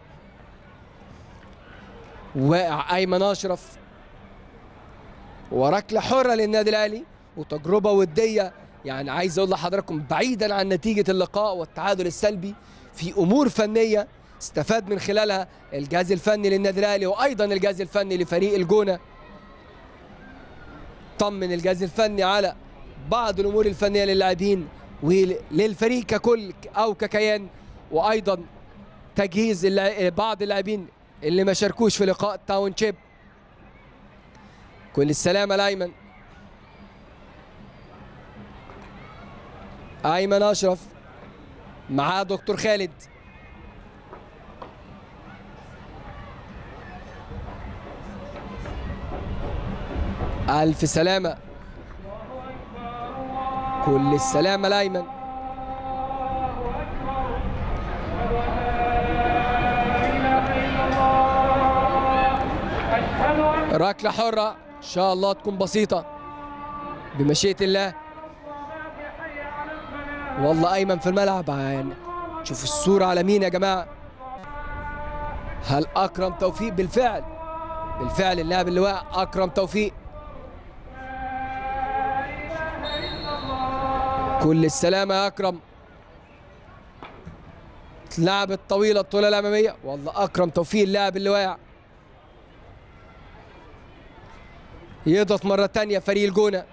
واقع ايمن اشرف وركله حره للنادي الاهلي وتجربه وديه يعني عايز اقول لحضراتكم بعيدا عن نتيجه اللقاء والتعادل السلبي في امور فنيه استفاد من خلالها الجهاز الفني للنادي الاهلي وايضا الجهاز الفني لفريق الجونه طمن الجهاز الفني على بعض الامور الفنيه للاعبين وللفريق ككل او ككيان وايضا تجهيز اللع- بعض اللاعبين اللي ما شاركوش في لقاء تاون شيب كل السلامه لايمن ايمن اشرف معاه دكتور خالد الف سلامه كل السلامه لايمن ركله حره ان شاء الله تكون بسيطه بمشيئه الله والله ايمن في الملعب يعني شوف الصوره على مين يا جماعه هل اكرم توفيق بالفعل بالفعل اللاعب اللي وقع اكرم توفيق كل السلامه يا اكرم لعبت طويله الطوله الاماميه والله اكرم توفيق اللاعب اللي واقع يضغط مره تانية فريق الجونه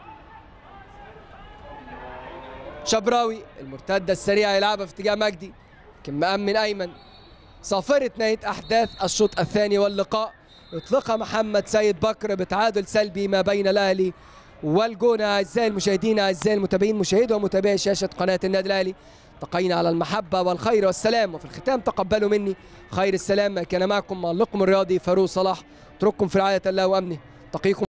شبراوي المرتده السريعه يلعبها في اتجاه مجدي لكن مأمن ايمن صافره نهايه احداث الشوط الثاني واللقاء اطلقها محمد سيد بكر بتعادل سلبي ما بين الاهلي والجونه اعزائي المشاهدين اعزائي المتابعين مشاهدي ومتابعي شاشه قناه النادي الاهلي التقينا على المحبه والخير والسلام وفي الختام تقبلوا مني خير السلام كان معكم معلقكم الرياضي فاروق صلاح اترككم في رعايه الله وامنه تقيكم